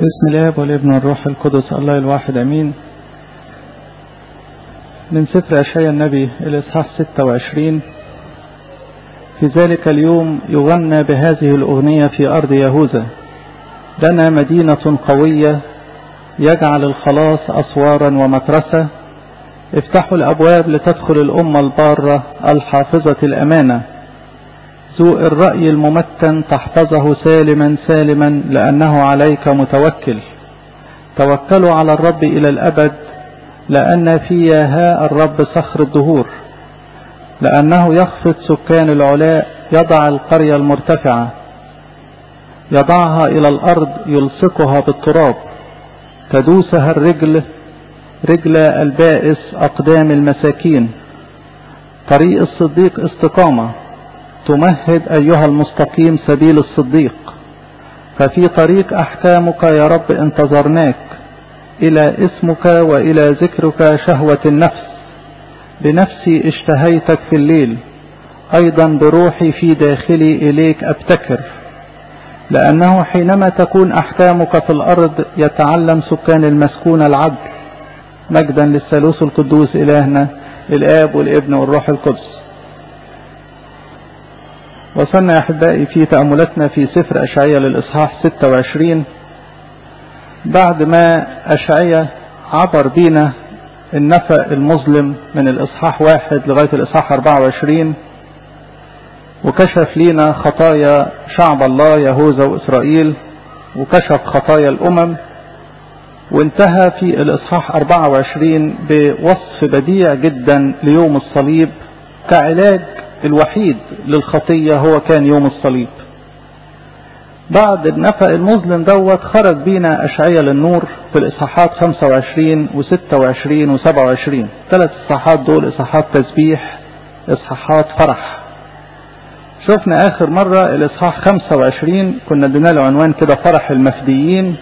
بسم الله والابن والروح القدس الله الواحد امين من سفر اشعياء النبي الاصحاح 26 في ذلك اليوم يغنى بهذه الاغنية في ارض يهوذا لنا مدينة قوية يجعل الخلاص اسوارا ومترسة افتحوا الابواب لتدخل الامة البارة الحافظة الامانة ذو الرأي الممتن تحفظه سالما سالما لأنه عليك متوكل توكلوا على الرب إلى الأبد لأن في ها الرب صخر الدهور لأنه يخفض سكان العلاء يضع القرية المرتفعة يضعها إلى الأرض يلصقها بالتراب تدوسها الرجل رجل البائس أقدام المساكين طريق الصديق استقامة تمهد أيها المستقيم سبيل الصديق ففي طريق أحكامك يا رب انتظرناك إلى اسمك وإلى ذكرك شهوة النفس بنفسي اشتهيتك في الليل أيضا بروحي في داخلي إليك أبتكر لأنه حينما تكون أحكامك في الأرض يتعلم سكان المسكون العدل مجدا للثالوث القدوس إلهنا الآب والابن والروح القدس وصلنا يا أحبائي في تأملاتنا في سفر أشعية للإصحاح 26 بعد ما أشعية عبر بينا النفق المظلم من الإصحاح واحد لغاية الإصحاح 24 وكشف لينا خطايا شعب الله يهوذا وإسرائيل وكشف خطايا الأمم وانتهى في الإصحاح 24 بوصف بديع جدا ليوم الصليب كعلاج الوحيد للخطية هو كان يوم الصليب بعد النفق المظلم دوت خرج بينا أشعية للنور في الإصحاحات 25 و26 و27 ثلاث إصحاحات دول إصحاحات تسبيح إصحاحات فرح شفنا آخر مرة الإصحاح 25 كنا ادينا له عنوان كده فرح المفديين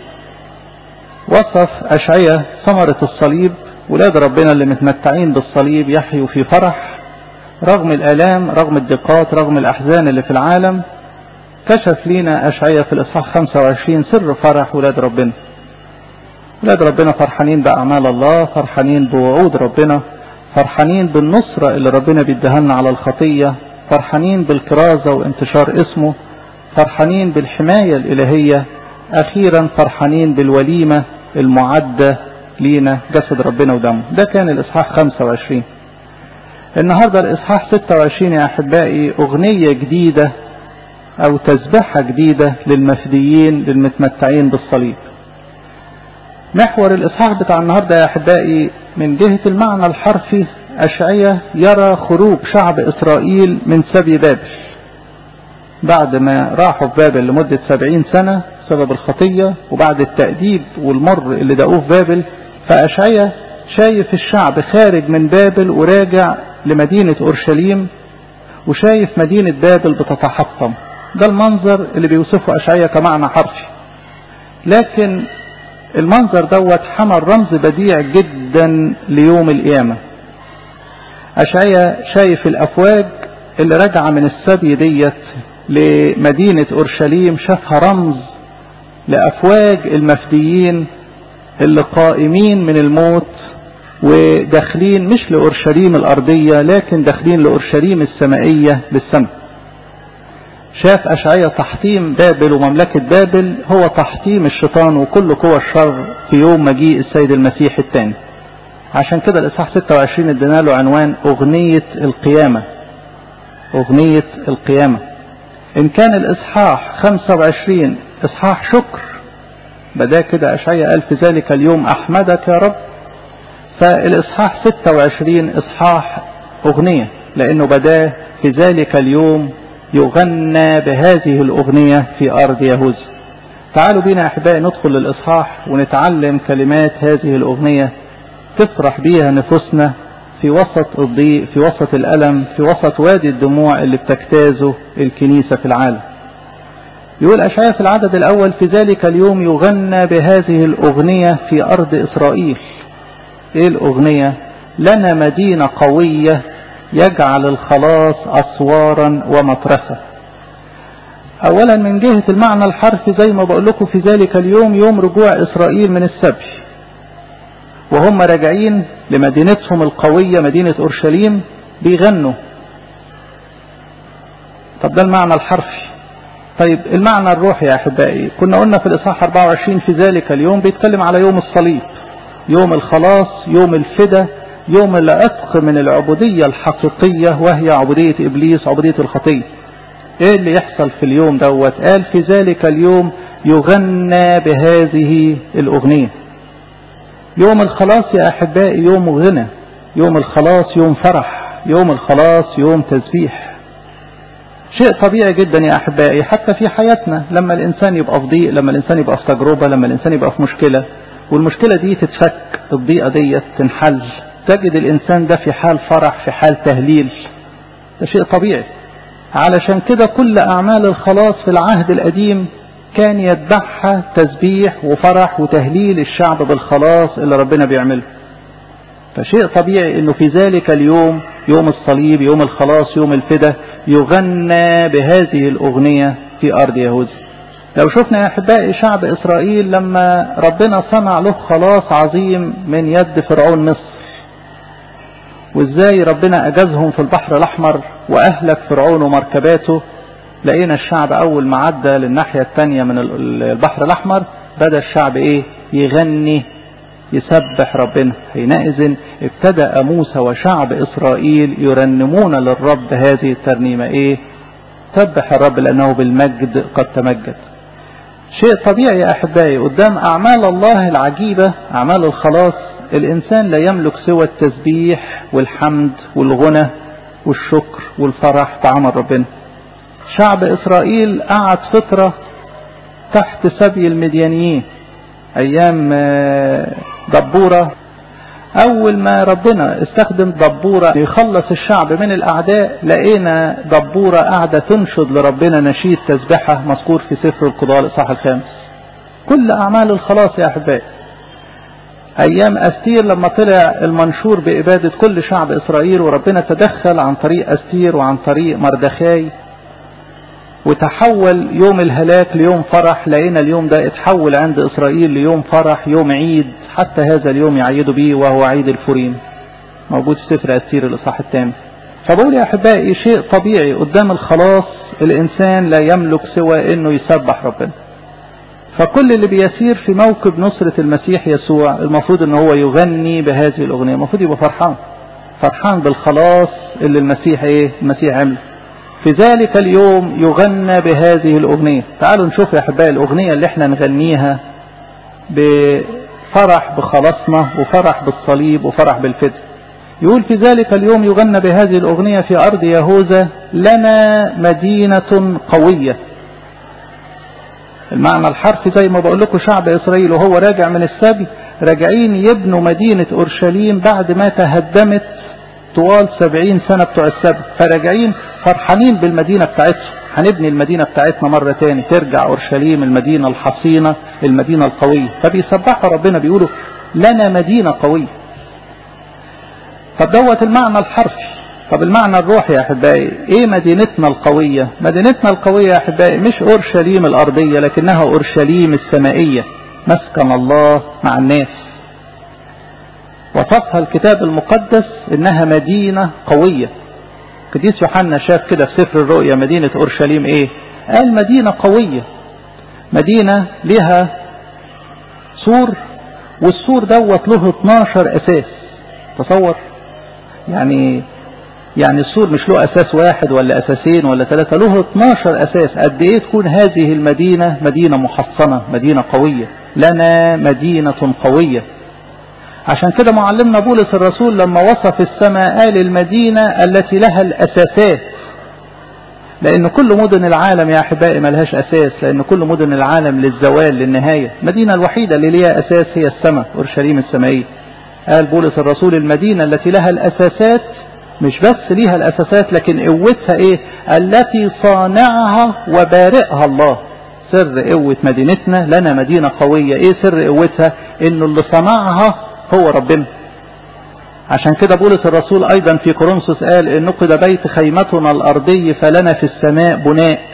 وصف أشعية ثمرة الصليب ولاد ربنا اللي متمتعين بالصليب يحيوا في فرح رغم الآلام رغم الضيقات رغم الأحزان اللي في العالم كشف لينا أشعية في الإصحاح 25 سر فرح ولاد ربنا ولاد ربنا فرحانين بأعمال الله فرحانين بوعود ربنا فرحانين بالنصرة اللي ربنا بيديها لنا على الخطية فرحانين بالكرازة وانتشار اسمه فرحانين بالحماية الإلهية أخيرا فرحانين بالوليمة المعدة لينا جسد ربنا ودمه ده كان الإصحاح 25 النهاردة الإصحاح 26 يا أحبائي أغنية جديدة أو تسبحة جديدة للمفديين للمتمتعين بالصليب محور الإصحاح بتاع النهاردة يا أحبائي من جهة المعنى الحرفي أشعية يرى خروج شعب إسرائيل من سبي بابل بعد ما راحوا في بابل لمدة سبعين سنة بسبب الخطية وبعد التأديب والمر اللي دقوه في بابل فأشعية شايف الشعب خارج من بابل وراجع لمدينة أورشليم وشايف مدينة بابل بتتحطم ده المنظر اللي بيوصفه أشعية كمعنى حرفي لكن المنظر دوت حمل رمز بديع جدا ليوم القيامة أشعية شايف الأفواج اللي راجعة من السبي ديت لمدينة أورشليم شافها رمز لأفواج المفديين اللي قائمين من الموت وداخلين مش لأورشليم الأرضية لكن داخلين لأورشليم السمائية للسماء شاف أشعية تحطيم بابل ومملكة بابل هو تحطيم الشيطان وكل قوى الشر في يوم مجيء السيد المسيح الثاني عشان كده الإصحاح 26 ادينا له عنوان أغنية القيامة أغنية القيامة إن كان الإصحاح 25 إصحاح شكر بدا كده أشعية قال في ذلك اليوم أحمدك يا رب فالإصحاح 26 إصحاح أغنية لأنه بداه في ذلك اليوم يغنى بهذه الأغنية في أرض يهوذا تعالوا بينا أحبائي ندخل للإصحاح ونتعلم كلمات هذه الأغنية تفرح بيها نفوسنا في وسط الضيق في وسط الألم في وسط وادي الدموع اللي بتجتازه الكنيسة في العالم يقول أشعياء في العدد الأول في ذلك اليوم يغنى بهذه الأغنية في أرض إسرائيل إيه الأغنية لنا مدينة قوية يجعل الخلاص أسوارا ومترسة اولا من جهة المعنى الحرفي زي ما بقول لكم في ذلك اليوم يوم رجوع اسرائيل من السبي وهم راجعين لمدينتهم القوية مدينة اورشليم بيغنوا طب ده المعنى الحرفي طيب المعنى الروحي يا احبائي كنا قلنا في الاصحاح 24 في ذلك اليوم بيتكلم على يوم الصليب يوم الخلاص يوم الفدا يوم العتق من العبودية الحقيقية وهي عبودية ابليس عبودية الخطية ايه اللي يحصل في اليوم دوت قال في ذلك اليوم يغنى بهذه الاغنية يوم الخلاص يا احبائي يوم غنى يوم الخلاص يوم فرح يوم الخلاص يوم تسبيح شيء طبيعي جدا يا احبائي حتى في حياتنا لما الانسان يبقى في ضيق لما الانسان يبقى في تجربة لما الانسان يبقى في مشكلة والمشكلة دي تتفك الضيقة دي تنحل تجد الانسان ده في حال فرح في حال تهليل ده شيء طبيعي علشان كده كل اعمال الخلاص في العهد القديم كان يتبعها تسبيح وفرح وتهليل الشعب بالخلاص اللي ربنا بيعمله فشيء طبيعي انه في ذلك اليوم يوم الصليب يوم الخلاص يوم الفدا يغنى بهذه الاغنية في ارض يهوذا لو شفنا يا احبائي شعب اسرائيل لما ربنا صنع له خلاص عظيم من يد فرعون مصر وازاي ربنا اجازهم في البحر الاحمر واهلك فرعون ومركباته لقينا الشعب اول ما عدى للناحية الثانية من البحر الاحمر بدا الشعب ايه يغني يسبح ربنا حينئذ ابتدأ موسى وشعب اسرائيل يرنمون للرب هذه الترنيمة ايه سبح الرب لانه بالمجد قد تمجد شيء طبيعي يا احبائي قدام اعمال الله العجيبة اعمال الخلاص الإنسان لا يملك سوى التسبيح والحمد والغنى والشكر والفرح بعمل ربنا شعب إسرائيل قعد فترة تحت سبي المديانيين أيام دبورة أول ما ربنا استخدم دبورة يخلص الشعب من الأعداء لقينا دبورة قاعدة تنشد لربنا نشيد تسبحة مذكور في سفر القضاء الإصحاح الخامس كل أعمال الخلاص يا أحبائي ايام استير لما طلع المنشور بابادة كل شعب اسرائيل وربنا تدخل عن طريق استير وعن طريق مردخاي وتحول يوم الهلاك ليوم فرح لقينا اليوم ده اتحول عند اسرائيل ليوم فرح يوم عيد حتى هذا اليوم يعيدوا به وهو عيد الفوريم موجود في سفر استير الاصحاح الثامن فبقول يا احبائي شيء طبيعي قدام الخلاص الانسان لا يملك سوى انه يسبح ربنا فكل اللي بيسير في موكب نصرة المسيح يسوع المفروض ان هو يغني بهذه الاغنية المفروض يبقى فرحان فرحان بالخلاص اللي المسيح ايه المسيح عمله في ذلك اليوم يغنى بهذه الاغنية تعالوا نشوف يا احبائي الاغنية اللي احنا نغنيها بفرح بخلاصنا وفرح بالصليب وفرح بالفدء يقول في ذلك اليوم يغنى بهذه الاغنية في ارض يهوذا لنا مدينة قوية المعنى الحرفي زي ما بقول لكم شعب إسرائيل وهو راجع من السبي راجعين يبنوا مدينة أورشليم بعد ما تهدمت طوال سبعين سنة بتوع السبي فراجعين فرحانين بالمدينة بتاعتهم هنبني المدينة بتاعتنا مرة تاني ترجع أورشليم المدينة الحصينة المدينة القوية فبيسبحوا ربنا بيقولوا لنا مدينة قوية طب دوت المعنى الحرفي طب المعنى الروحي يا أحبائي إيه مدينتنا القوية مدينتنا القوية يا أحبائي مش أورشليم الأرضية لكنها أورشليم السمائية مسكن الله مع الناس وصفها الكتاب المقدس إنها مدينة قوية قديس يوحنا شاف كده في سفر الرؤيا مدينة أورشليم إيه قال مدينة قوية مدينة لها سور والسور دوت له 12 أساس تصور يعني يعني السور مش له أساس واحد ولا أساسين ولا ثلاثة له 12 أساس قد إيه تكون هذه المدينة مدينة محصنة مدينة قوية لنا مدينة قوية عشان كده معلمنا بولس الرسول لما وصف السماء قال المدينة التي لها الأساسات لأن كل مدن العالم يا أحبائي ملهاش أساس لأن كل مدن العالم للزوال للنهاية المدينة الوحيدة اللي ليها أساس هي السماء أورشليم السمائية قال بولس الرسول المدينة التي لها الأساسات مش بس ليها الأساسات لكن قوتها إيه التي صانعها وبارئها الله سر قوة مدينتنا لنا مدينة قوية إيه سر قوتها إنه اللي صنعها هو ربنا عشان كده بولس الرسول أيضا في كورنثوس قال إن نقد بيت خيمتنا الأرضي فلنا في السماء بناء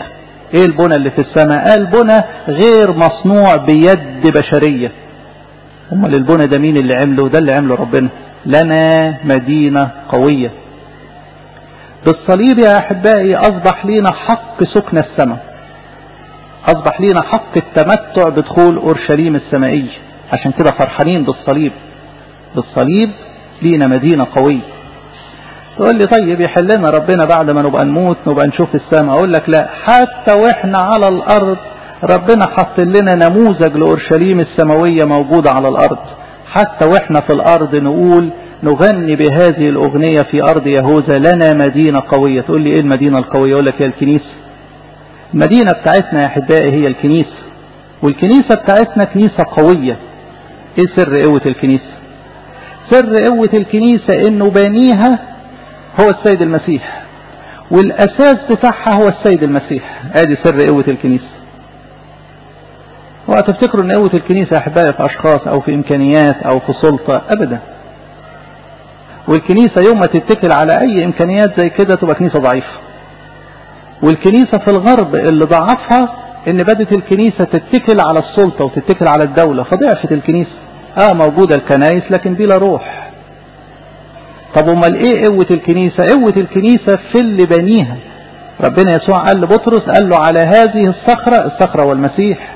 ايه البنى اللي في السماء قال بنى غير مصنوع بيد بشرية امال البنى ده مين اللي عمله ده اللي عمله ربنا لنا مدينة قوية بالصليب يا احبائي اصبح لينا حق سكن السماء اصبح لينا حق التمتع بدخول اورشليم السمائي عشان كده فرحانين بالصليب بالصليب لينا مدينة قوية تقول لي طيب يحلنا ربنا بعد ما نبقى نموت نبقى نشوف السماء اقول لك لا حتى واحنا على الارض ربنا حط لنا نموذج لأورشليم السماوية موجودة على الأرض حتى وإحنا في الأرض نقول نغني بهذه الأغنية في أرض يهوذا لنا مدينة قوية تقول لي إيه المدينة القوية أقول لك هي الكنيسة المدينة بتاعتنا يا أحبائي هي الكنيسة والكنيسة بتاعتنا كنيسة قوية إيه سر قوة الكنيسة سر قوة الكنيسة إنه بانيها هو السيد المسيح والأساس بتاعها هو السيد المسيح ادي سر قوة الكنيسة وهتفتكروا ان قوة الكنيسة يا احبائي في اشخاص او في امكانيات او في سلطة ابدا والكنيسة يوم ما تتكل على اي امكانيات زي كده تبقى كنيسة ضعيفة والكنيسة في الغرب اللي ضعفها ان بدت الكنيسة تتكل على السلطة وتتكل على الدولة فضعفت الكنيسة اه موجودة الكنائس لكن بلا روح طب امال ايه قوة الكنيسة قوة الكنيسة في اللي بنيها ربنا يسوع قال لبطرس قال له على هذه الصخرة الصخرة والمسيح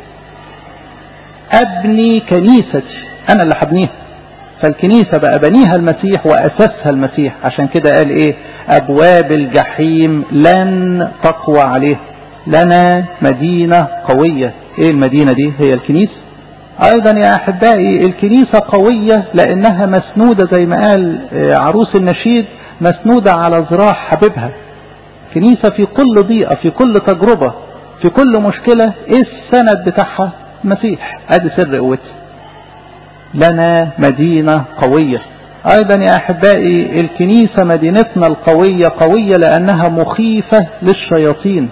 أبني كنيستي أنا اللي هبنيها فالكنيسة بقى بنيها المسيح وأسسها المسيح عشان كده قال إيه أبواب الجحيم لن تقوى عليه لنا مدينة قوية إيه المدينة دي هي الكنيسة أيضا يا أحبائي الكنيسة قوية لأنها مسنودة زي ما قال عروس النشيد مسنودة على ذراع حبيبها كنيسة في كل ضيقة في كل تجربة في كل مشكلة إيه السند بتاعها مسيح ادي سر قوتي لنا مدينة قوية ايضا يا احبائي الكنيسة مدينتنا القوية قوية لانها مخيفة للشياطين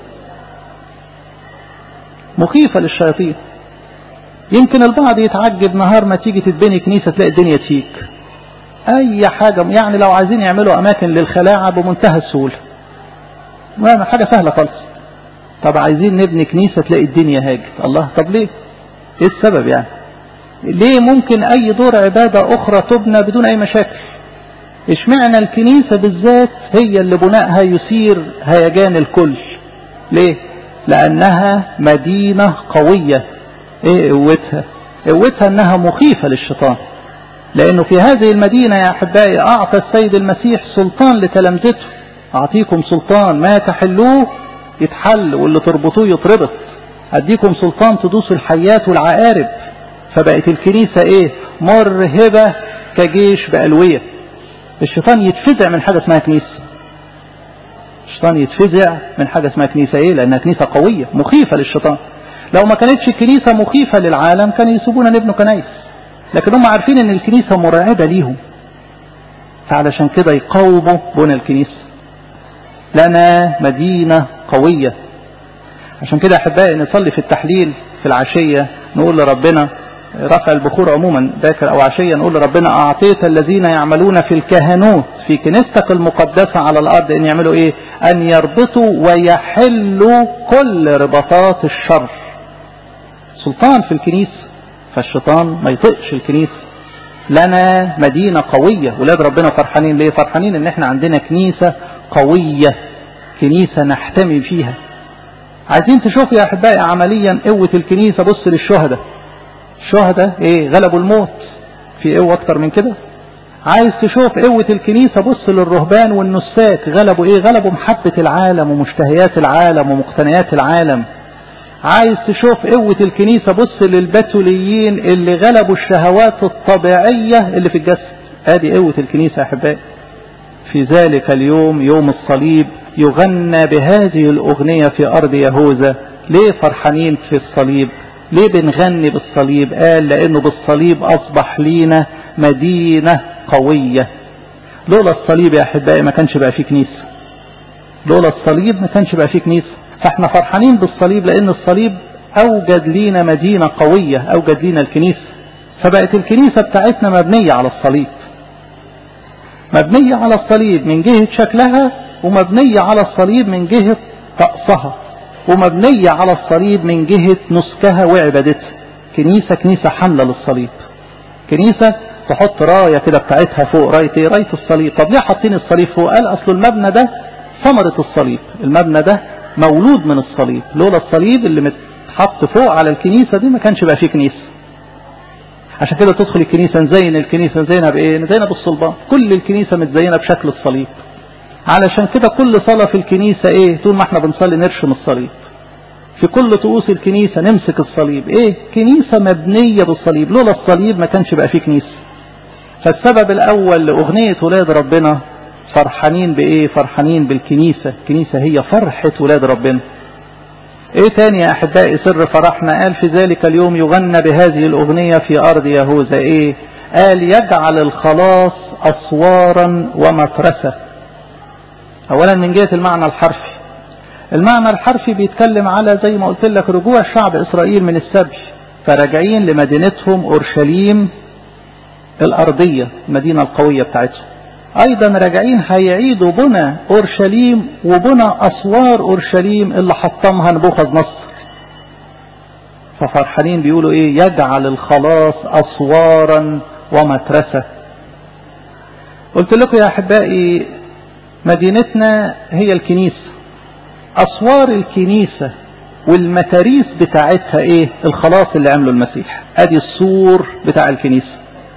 مخيفة للشياطين يمكن البعض يتعجب نهار ما تيجي تتبني كنيسة تلاقي الدنيا تيك اي حاجة يعني لو عايزين يعملوا اماكن للخلاعة بمنتهى السهولة ما حاجة سهلة خالص طب عايزين نبني كنيسة تلاقي الدنيا هاجت الله طب ليه ايه السبب يعني ليه ممكن اي دور عبادة اخرى تبنى بدون اي مشاكل اشمعنى الكنيسة بالذات هي اللي بنائها يثير هيجان الكل ليه لانها مدينة قوية ايه قوتها قوتها انها مخيفة للشيطان لانه في هذه المدينة يا احبائي اعطى السيد المسيح سلطان لتلامذته اعطيكم سلطان ما تحلوه يتحل واللي تربطوه يتربط اديكم سلطان تدوسوا الحيات والعقارب فبقت الكنيسة ايه مرهبة كجيش بألوية الشيطان يتفزع من حاجة اسمها كنيسة الشيطان يتفزع من حاجة اسمها كنيسة ايه لانها كنيسة قوية مخيفة للشيطان لو ما كانتش الكنيسة مخيفة للعالم كانوا يسيبونا نبنوا كنايس لكن هم عارفين ان الكنيسة مرعبة ليهم فعلشان كده يقاوموا بنى الكنيسة لنا مدينة قوية عشان كده احبائي نصلي في التحليل في العشية نقول لربنا رفع البخور عموما باكر او عشية نقول لربنا اعطيت الذين يعملون في الكهنوت في كنيستك المقدسة على الارض ان يعملوا ايه ان يربطوا ويحلوا كل رباطات الشر سلطان في الكنيسة فالشيطان ما يطقش الكنيسة لنا مدينة قوية ولاد ربنا فرحانين ليه فرحانين ان احنا عندنا كنيسة قوية كنيسة نحتمي فيها عايزين تشوفوا يا احبائي عمليا قوة الكنيسة بص للشهداء الشهداء ايه غلبوا الموت في قوة اكتر من كده عايز تشوف قوة الكنيسة بص للرهبان والنساك غلبوا ايه غلبوا محبة العالم ومشتهيات العالم ومقتنيات العالم عايز تشوف قوة الكنيسة بص للبتوليين اللي غلبوا الشهوات الطبيعية اللي في الجسد ادي قوة الكنيسة يا احبائي في ذلك اليوم يوم الصليب يغنى بهذه الأغنية في أرض يهوذا ليه فرحانين في الصليب ليه بنغني بالصليب قال لأنه بالصليب أصبح لينا مدينة قوية لولا الصليب يا أحبائي ما كانش بقى فيه كنيسة لولا الصليب ما كانش بقى فيه كنيسة فاحنا فرحانين بالصليب لأن الصليب أوجد لينا مدينة قوية أوجد لينا الكنيسة فبقت الكنيسة بتاعتنا مبنية على الصليب مبنية على الصليب من جهة شكلها ومبنية على الصليب من جهة طقسها ومبنية على الصليب من جهة نسكها وعبادتها كنيسة كنيسة حاملة للصليب كنيسة تحط راية كده بتاعتها فوق راية ايه راية الصليب طب ليه حاطين الصليب فوق قال اصل المبنى ده ثمرة الصليب المبنى ده مولود من الصليب لولا الصليب اللي متحط فوق على الكنيسة دي ما كانش بقى فيه كنيسة عشان كده تدخل الكنيسة نزين الكنيسة نزينها بايه نزينها بالصلبان كل الكنيسة متزينة بشكل الصليب علشان كده كل صلاة في الكنيسة ايه طول ما احنا بنصلي نرشم الصليب في كل طقوس الكنيسة نمسك الصليب ايه كنيسة مبنية بالصليب لولا الصليب ما كانش بقى فيه كنيسة فالسبب الاول لاغنية ولاد ربنا فرحانين بايه فرحانين بالكنيسة الكنيسة هي فرحة ولاد ربنا ايه تاني يا احبائي سر فرحنا قال في ذلك اليوم يغنى بهذه الاغنية في ارض يهوذا ايه قال يجعل الخلاص اسوارا ومترسة اولا من جهة المعنى الحرفي المعنى الحرفي بيتكلم على زي ما قلت لك رجوع شعب اسرائيل من السبي فراجعين لمدينتهم اورشليم الارضية المدينة القوية بتاعتهم ايضا راجعين هيعيدوا بنى اورشليم وبنى اسوار اورشليم اللي حطمها نبوخذ نصر ففرحانين بيقولوا ايه يجعل الخلاص اسوارا ومترسة قلت لكم يا احبائي مدينتنا هي الكنيسة اسوار الكنيسة والمتاريس بتاعتها ايه الخلاص اللي عمله المسيح ادي السور بتاع الكنيسة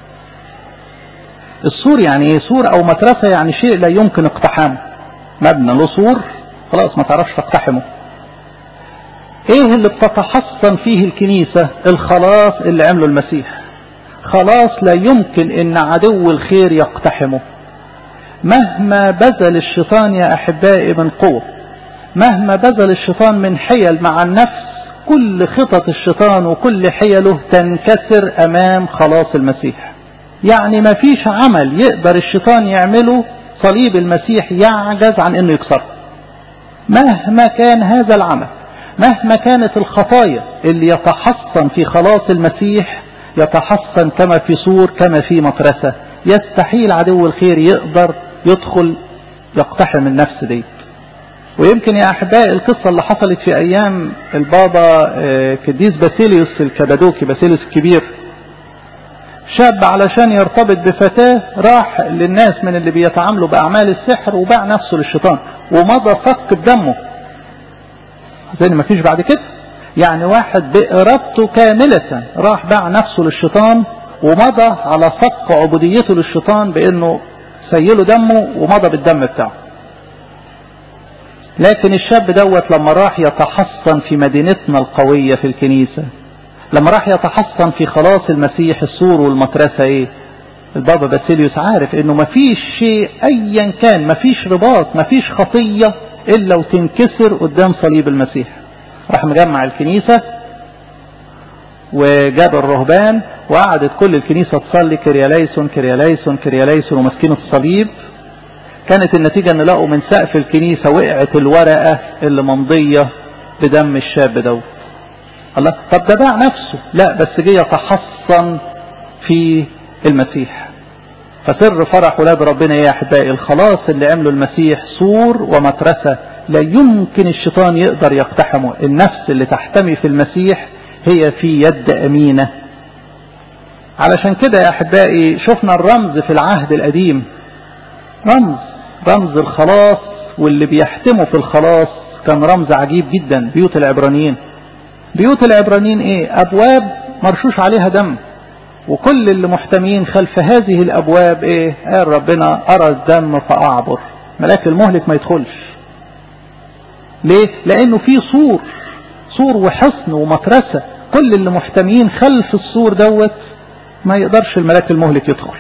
السور يعني ايه سور او مدرسة يعني شيء لا يمكن اقتحامه مبنى له سور خلاص ما تعرفش تقتحمه ايه اللي بتتحصن فيه الكنيسة الخلاص اللي عمله المسيح خلاص لا يمكن ان عدو الخير يقتحمه مهما بذل الشيطان يا احبائي من قوة مهما بذل الشيطان من حيل مع النفس كل خطط الشيطان وكل حيله تنكسر امام خلاص المسيح يعني ما فيش عمل يقدر الشيطان يعمله صليب المسيح يعجز عن انه يكسره مهما كان هذا العمل مهما كانت الخطايا اللي يتحصن في خلاص المسيح يتحصن كما في سور كما في مطرسة يستحيل عدو الخير يقدر يدخل يقتحم النفس دي ويمكن يا أحبائي القصة اللي حصلت في أيام البابا كديس باسيليوس الكبادوكي باسيليوس الكبير شاب علشان يرتبط بفتاة راح للناس من اللي بيتعاملوا بأعمال السحر وباع نفسه للشيطان ومضى صك بدمه زي ما فيش بعد كده يعني واحد بإرادته كاملة راح باع نفسه للشيطان ومضى على صك عبوديته للشيطان بأنه سيله دمه ومضى بالدم بتاعه لكن الشاب دوت لما راح يتحصن في مدينتنا القوية في الكنيسة لما راح يتحصن في خلاص المسيح السور والمطرسة ايه البابا باسيليوس عارف انه مفيش شيء ايا كان مفيش رباط مفيش خطية الا وتنكسر قدام صليب المسيح راح مجمع الكنيسة وجاب الرهبان وقعدت كل الكنيسة تصلي كرياليسون كرياليسون كرياليسون وماسكين الصليب كانت النتيجة ان لقوا من سقف الكنيسة وقعت الورقة اللي ممضية بدم الشاب دوت الله طب ده باع نفسه لا بس جه يتحصن في المسيح فسر فرح ولاد ربنا يا احبائي الخلاص اللي عمله المسيح سور ومترسة لا يمكن الشيطان يقدر يقتحمه النفس اللي تحتمي في المسيح هي في يد امينة علشان كده يا احبائي شفنا الرمز في العهد القديم رمز رمز الخلاص واللي بيحتموا في الخلاص كان رمز عجيب جدا بيوت العبرانيين بيوت العبرانيين ايه ابواب مرشوش عليها دم وكل اللي محتمين خلف هذه الابواب ايه قال ربنا ارى الدم فاعبر ملاك المهلك ما يدخلش ليه لانه في سور سور وحصن ومترسة كل اللي محتمين خلف السور دوت ما يقدرش الملاك المهلك يدخل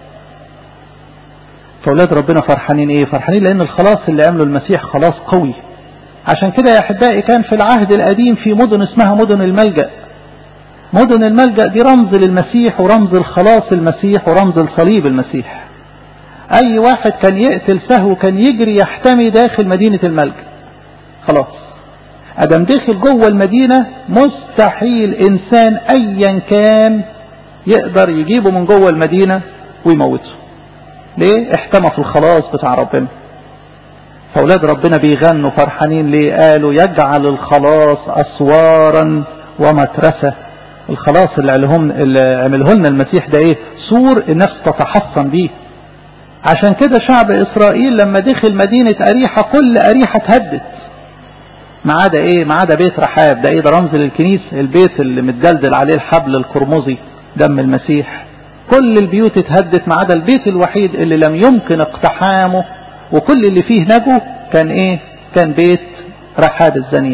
فاولاد ربنا فرحانين ايه فرحانين لان الخلاص اللي عمله المسيح خلاص قوي عشان كده يا احبائي كان في العهد القديم في مدن اسمها مدن الملجأ مدن الملجأ دي رمز للمسيح ورمز الخلاص المسيح ورمز الصليب المسيح اي واحد كان يقتل سهو كان يجري يحتمي داخل مدينة الملجأ خلاص ادم دخل جوه المدينة مستحيل انسان ايا كان يقدر يجيبه من جوه المدينة ويموته ليه احتمى في الخلاص بتاع ربنا فأولاد ربنا بيغنوا فرحانين ليه قالوا يجعل الخلاص أسوارا ومترسة الخلاص اللي, علهم اللي عمله لنا المسيح ده ايه سور النفس تتحصن بيه عشان كده شعب إسرائيل لما دخل مدينة أريحة كل أريحة تهدت ما عدا ايه ما عدا بيت رحاب ده ايه ده رمز للكنيسة البيت اللي متدلدل عليه الحبل القرمزي دم المسيح كل البيوت اتهدت ما عدا البيت الوحيد اللي لم يمكن اقتحامه وكل اللي فيه نجو كان ايه كان بيت رحاب الزانية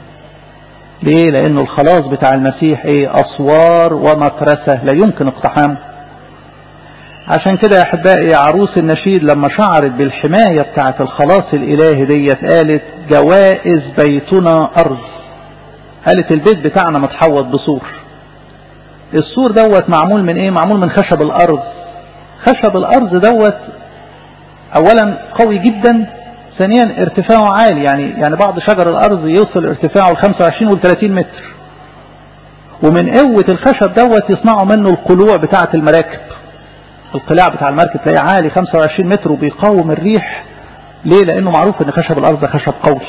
ليه لانه الخلاص بتاع المسيح ايه اسوار ومترسة لا يمكن اقتحامه عشان كده يا احبائي عروس النشيد لما شعرت بالحماية بتاعة الخلاص الالهي ديت قالت جوائز بيتنا ارض قالت البيت بتاعنا متحوط بسور السور دوت معمول من ايه معمول من خشب الارض خشب الارض دوت اولا قوي جدا ثانيا ارتفاعه عالي يعني يعني بعض شجر الارض يوصل ارتفاعه ل 25 و 30 متر ومن قوة الخشب دوت يصنعوا منه القلوع بتاعة المراكب القلاع بتاع المركب تلاقيه عالي 25 متر وبيقاوم الريح ليه لانه معروف ان خشب الارض ده خشب قوي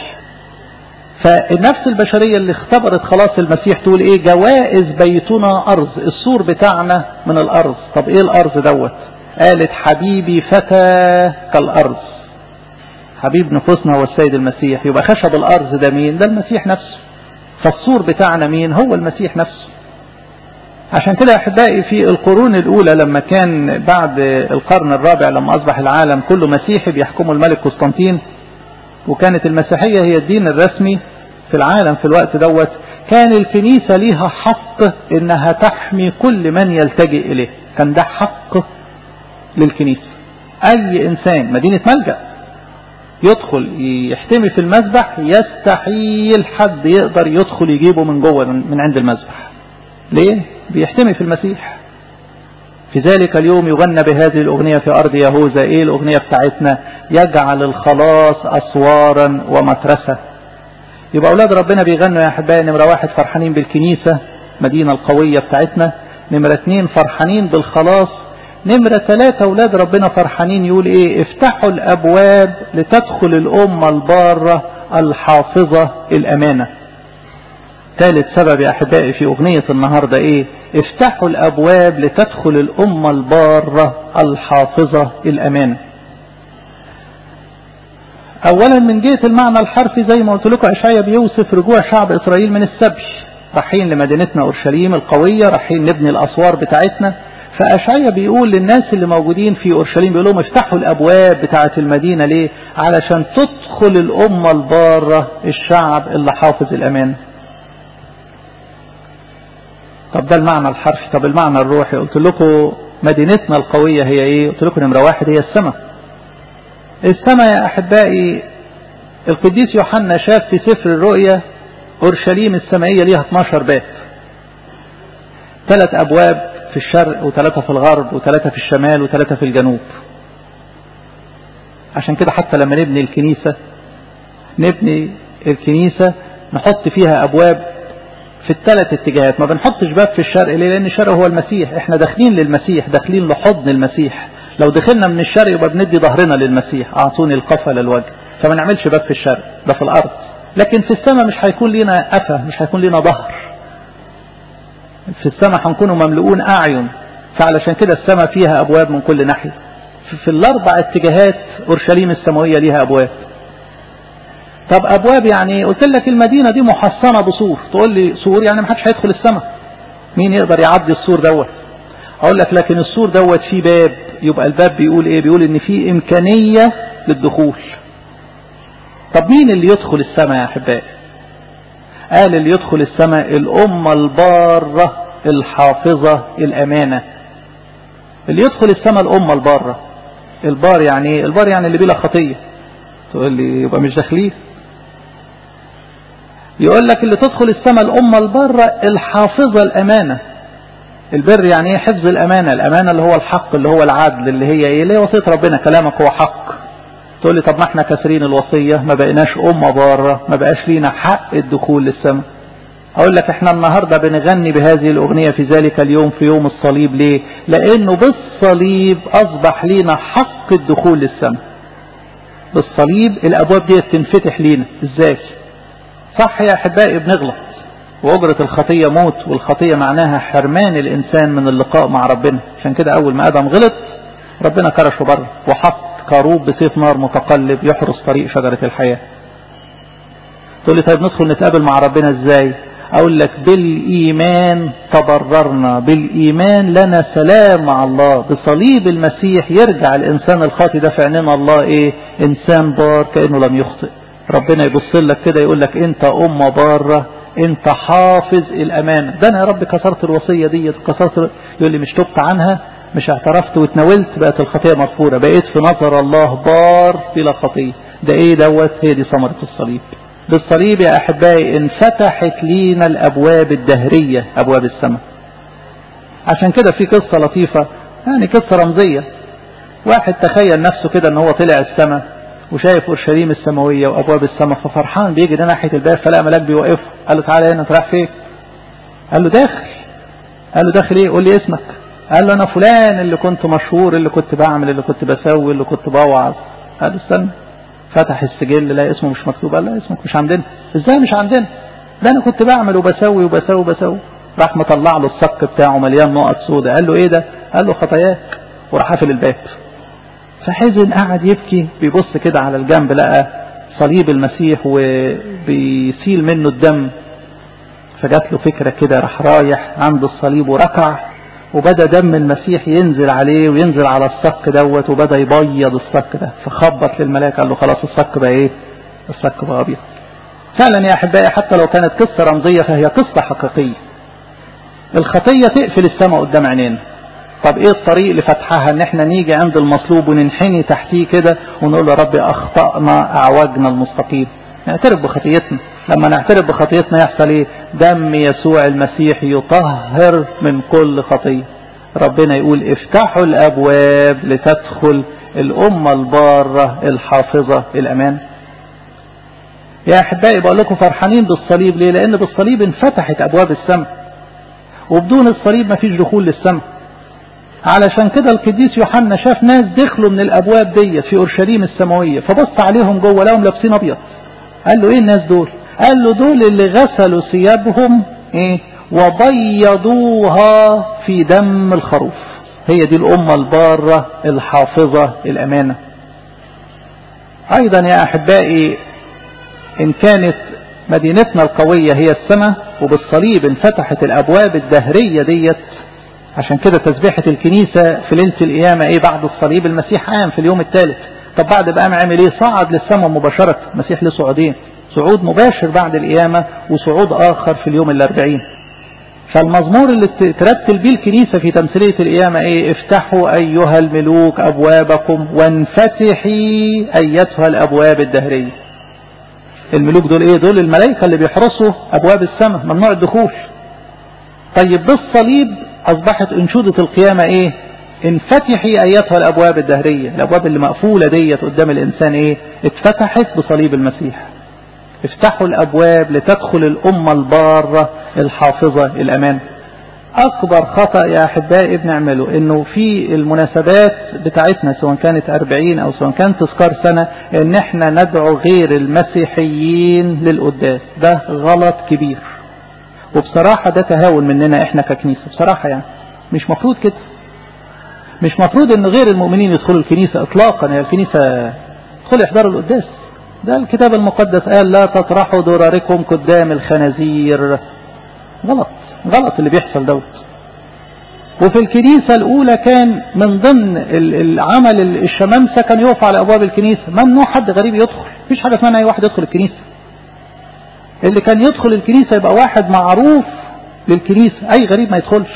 فالنفس البشرية اللي اختبرت خلاص المسيح تقول ايه جوائز بيتنا ارض السور بتاعنا من الارض طب ايه الارض دوت قالت حبيبي فتى كالارض حبيب نفوسنا هو السيد المسيح يبقى خشب الارض ده مين ده المسيح نفسه فالسور بتاعنا مين هو المسيح نفسه عشان كده احبائي في القرون الاولى لما كان بعد القرن الرابع لما اصبح العالم كله مسيحي بيحكمه الملك قسطنطين وكانت المسيحية هي الدين الرسمي في العالم في الوقت دوت كان الكنيسة ليها حق انها تحمي كل من يلتجئ اليه كان ده حق للكنيسة اي انسان مدينة ملجأ يدخل يحتمي في المذبح يستحيل حد يقدر يدخل يجيبه من جوه من عند المذبح ليه بيحتمي في المسيح في ذلك اليوم يغنى بهذه الأغنية في أرض يهوذا إيه الأغنية بتاعتنا يجعل الخلاص أسوارا ومترسة يبقى أولاد ربنا بيغنوا يا أحبائي نمرة واحد فرحانين بالكنيسة مدينة القوية بتاعتنا نمرة اتنين فرحانين بالخلاص نمرة ثلاثة أولاد ربنا فرحانين يقول إيه افتحوا الأبواب لتدخل الأمة البارة الحافظة الأمانة ثالث سبب يا أحبائي في أغنية النهاردة إيه افتحوا الأبواب لتدخل الأمة البارة الحافظة الأمانة أولا من جهة المعنى الحرفي زي ما قلت لكم أشعيا بيوصف رجوع شعب إسرائيل من السبي رايحين لمدينتنا أورشليم القوية رايحين نبني الأسوار بتاعتنا فأشعيا بيقول للناس اللي موجودين في أورشليم بيقول لهم افتحوا الأبواب بتاعة المدينة ليه علشان تدخل الأمة البارة الشعب اللي حافظ الأمانة طب ده المعنى الحرفي طب المعنى الروحي قلت لكم مدينتنا القوية هي ايه قلت لكم نمرة واحد هي السماء السماء يا احبائي القديس يوحنا شاف في سفر الرؤيا اورشليم السمائية ليها 12 باب ثلاث ابواب في الشرق وثلاثة في الغرب وثلاثة في الشمال وثلاثة في الجنوب عشان كده حتى لما نبني الكنيسة نبني الكنيسة نحط فيها ابواب في الثلاث اتجاهات ما بنحطش باب في الشرق ليه لان الشرق هو المسيح احنا داخلين للمسيح داخلين لحضن المسيح لو دخلنا من الشرق يبقى بندي ظهرنا للمسيح اعطوني القفا للوجه فما نعملش باب في الشرق ده في الارض لكن في السماء مش هيكون لنا قفا مش هيكون لنا ظهر في السماء هنكونوا مملؤون اعين فعلشان كده السماء فيها ابواب من كل ناحيه في الاربع اتجاهات اورشليم السماويه ليها ابواب طب ابواب يعني قلت لك المدينة دي محصنة بسور تقول لي سور يعني ما حدش هيدخل السماء مين يقدر يعدي السور دوت اقول لك لكن السور دوت فيه باب يبقى الباب بيقول ايه بيقول ان فيه امكانية للدخول طب مين اللي يدخل السماء يا احبائي قال اللي يدخل السماء الامة البارة الحافظة الامانة اللي يدخل السماء الامة البارة البار يعني ايه البار يعني اللي بلا خطية تقول لي يبقى مش داخلين يقول لك اللي تدخل السماء الأمة البرة الحافظة الأمانة البر يعني ايه حفظ الأمانة الأمانة اللي هو الحق اللي هو العدل اللي هي ايه اللي هي وصية ربنا كلامك هو حق تقول لي طب ما احنا كاسرين الوصية ما بقيناش أمة بارة ما بقاش لينا حق الدخول للسماء أقول لك احنا النهاردة بنغني بهذه الأغنية في ذلك اليوم في يوم الصليب ليه لأنه بالصليب أصبح لينا حق الدخول للسماء بالصليب الابواب دي تنفتح لينا ازاي صح يا احبائي بنغلط واجرة الخطية موت والخطية معناها حرمان الانسان من اللقاء مع ربنا عشان كده اول ما ادم غلط ربنا كرشه بره وحط كروب بسيف نار متقلب يحرس طريق شجرة الحياة تقول لي طيب ندخل نتقابل مع ربنا ازاي اقول لك بالايمان تبررنا بالايمان لنا سلام مع الله بصليب المسيح يرجع الانسان الخاطي ده في عيننا الله ايه انسان بار كانه لم يخطئ ربنا يبص لك كده يقول لك انت امه باره انت حافظ الامانه ده انا يا رب كسرت الوصيه دي كسرت يقول لي مش تبت عنها مش اعترفت واتناولت بقت الخطيه مغفوره بقيت في نظر الله بار بلا خطيه ده ايه دوت هي دي ثمره الصليب بالصليب يا أحبائي انفتحت لينا الأبواب الدهرية أبواب السماء عشان كده في قصة لطيفة يعني قصة رمزية واحد تخيل نفسه كده ان هو طلع السماء وشايف اورشليم السماوية وابواب السماء ففرحان بيجي ده ناحية الباب فلقى ملاك بيوقفه قال له تعالى هنا انت رايح فين قال له داخل قال له داخل ايه قول لي اسمك قال له انا فلان اللي كنت مشهور اللي كنت بعمل اللي كنت بسوي اللي كنت بوعظ قال له استنى فتح السجل لا اسمه مش مكتوب قال لا اسمك مش عندنا ازاي مش عندنا ده انا كنت بعمل وبسوي وبسوي وبسوي راح مطلع له الصك بتاعه مليان نقط سوداء قال له ايه ده قال له خطاياك وراح قافل الباب فحزن قعد يبكي بيبص كده على الجنب لقى صليب المسيح وبيسيل منه الدم فجات له فكرة كده راح رايح عند الصليب وركع وبدأ دم المسيح ينزل عليه وينزل على الصك دوت وبدأ يبيض الصك ده فخبط للملاك قال له خلاص الصك بقى ايه الصك بقى ابيض فعلا يا احبائي حتى لو كانت قصة رمزية فهي قصة حقيقية الخطية تقفل السماء قدام عينينا طب ايه الطريق لفتحها ان احنا نيجي عند المصلوب وننحني تحتيه كده ونقول له ربي اخطأنا اعوجنا المستقيم نعترف بخطيتنا لما نعترف بخطيتنا يحصل ايه دم يسوع المسيح يطهر من كل خطية ربنا يقول افتحوا الابواب لتدخل الامة البارة الحافظة الامان يا احبائي بقول لكم فرحانين بالصليب ليه لان بالصليب انفتحت ابواب السماء وبدون الصليب مفيش دخول للسماء علشان كده القديس يوحنا شاف ناس دخلوا من الابواب ديت في اورشليم السماويه فبص عليهم جوه لهم لابسين ابيض قال له ايه الناس دول قال له دول اللي غسلوا ثيابهم ايه وبيضوها في دم الخروف هي دي الامه الباره الحافظه الامانه ايضا يا احبائي ان كانت مدينتنا القويه هي السماء وبالصليب انفتحت الابواب الدهريه ديت عشان كده تسبيحة الكنيسة في ليلة القيامة ايه بعد الصليب المسيح قام في اليوم الثالث طب بعد بقى عمل ايه صعد للسماء مباشرة المسيح له صعودين صعود مباشر بعد القيامة وصعود اخر في اليوم الاربعين فالمزمور اللي ترتل بيه الكنيسة في تمثيلية القيامة ايه افتحوا ايها الملوك ابوابكم وانفتحي ايتها الابواب الدهرية الملوك دول ايه دول الملائكة اللي بيحرسوا ابواب السماء ممنوع الدخول طيب بالصليب أصبحت أنشودة القيامة إيه انفتحي أيتها الأبواب الدهرية الأبواب اللي مقفولة ديت قدام الإنسان إيه اتفتحت بصليب المسيح افتحوا الأبواب لتدخل الأمة البارة الحافظة الأمان أكبر خطأ يا أحبائي بنعمله إنه في المناسبات بتاعتنا سواء كانت أربعين أو سواء كانت تذكار سنة إن إحنا ندعو غير المسيحيين للقداس ده غلط كبير وبصراحة ده تهاون مننا احنا ككنيسة بصراحة يعني مش مفروض كده مش مفروض ان غير المؤمنين يدخلوا الكنيسة اطلاقا يا الكنيسة ادخلوا يحضروا القداس ده الكتاب المقدس قال لا تطرحوا دراركم قدام الخنازير غلط غلط اللي بيحصل دوت وفي الكنيسة الأولى كان من ضمن العمل الشمامسة كان يقف على أبواب الكنيسة ممنوع حد غريب يدخل مفيش حاجة اسمها أي واحد يدخل الكنيسة اللي كان يدخل الكنيسة يبقى واحد معروف للكنيسة أي غريب ما يدخلش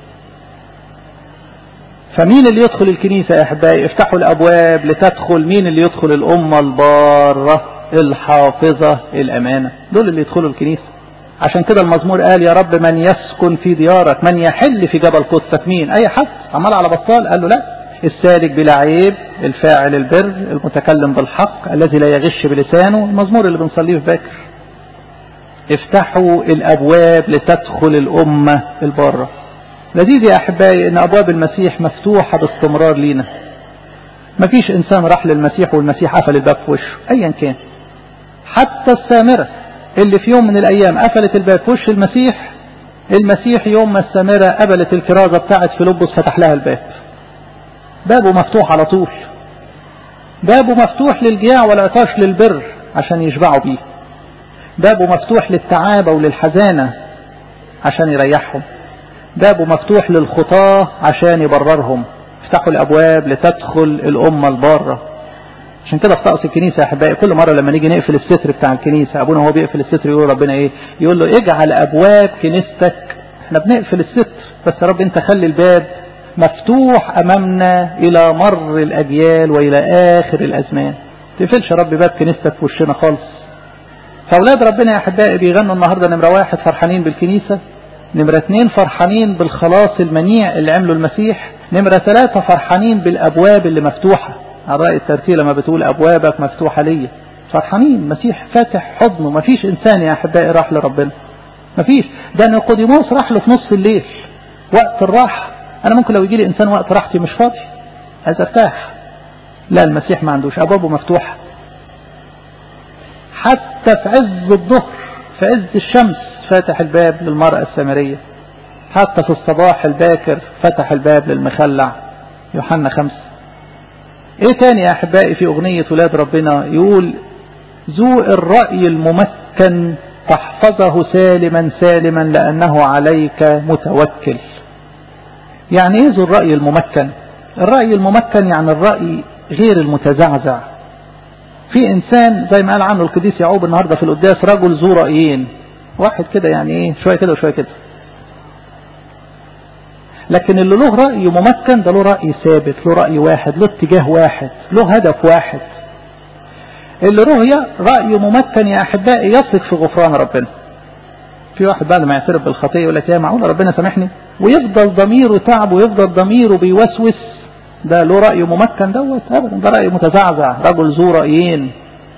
فمين اللي يدخل الكنيسة يا أحبائي افتحوا الأبواب لتدخل مين اللي يدخل الأمة البارة الحافظة الأمانة دول اللي يدخلوا الكنيسة عشان كده المزمور قال يا رب من يسكن في ديارك من يحل في جبل قدسك مين أي حد عمال على بطال قال له لا السالك بلا عيب الفاعل البر المتكلم بالحق الذي لا يغش بلسانه المزمور اللي بنصليه في باكر افتحوا الأبواب لتدخل الأمة البارة لذيذ يا أحبائي أن أبواب المسيح مفتوحة باستمرار لينا مفيش انسان راح للمسيح والمسيح قفل الباب في وشه ايا كان حتى السامرة اللي في يوم من الايام قفلت الباب في وش المسيح المسيح يوم ما السامرة قبلت الكرازة بتاعت فيلبس فتح لها الباب بابه مفتوح على طول بابه مفتوح للجياع والعطاش للبر عشان يشبعوا بيه بابه مفتوح للتعابة وللحزانة عشان يريحهم بابه مفتوح للخطاة عشان يبررهم افتحوا الابواب لتدخل الامة البارة عشان كده في طقس الكنيسة يا احبائي كل مرة لما نيجي نقفل الستر بتاع الكنيسة ابونا هو بيقفل الستر يقول ربنا ايه يقول له اجعل ابواب كنيستك احنا بنقفل الستر بس يا رب انت خلي الباب مفتوح امامنا الى مر الاجيال والى اخر الازمان تقفلش يا رب باب كنيستك في وشنا خالص فاولاد ربنا يا احبائي بيغنوا النهارده نمره واحد فرحانين بالكنيسه نمره اثنين فرحانين بالخلاص المنيع اللي عمله المسيح نمره ثلاثه فرحانين بالابواب اللي مفتوحه على راي الترتيل لما بتقول ابوابك مفتوحه ليا فرحانين المسيح فاتح حضنه مفيش انسان يا احبائي راح لربنا مفيش ده نيقوديموس راح له في نص الليل وقت الراحه انا ممكن لو يجي لي انسان وقت راحتي مش فاضي عايز ارتاح لا المسيح ما عندوش ابوابه مفتوحه حتى في عز الظهر في عز الشمس فاتح الباب للمرأة السامرية حتى في الصباح الباكر فتح الباب للمخلع يوحنا خمسة ايه تاني يا احبائي في اغنية ولاد ربنا يقول ذو الرأي الممكن تحفظه سالما سالما لأنه عليك متوكل يعني ايه ذو الرأي الممكن الرأي الممكن يعني الرأي غير المتزعزع في انسان زي ما قال عنه القديس يعقوب النهارده في القداس رجل ذو رايين واحد كده يعني ايه شويه كده وشويه كده لكن اللي له راي ممكن ده له راي ثابت له راي واحد له اتجاه واحد له هدف واحد اللي له راي ممكن يا احبائي يثق في غفران ربنا في واحد بعد ما يعترف بالخطيه يقول لك يا معقول ربنا سامحني ويفضل ضميره تعب ويفضل ضميره بيوسوس ده له رأي ممكن دوت أبدا ده رأي متزعزع رجل ذو رأيين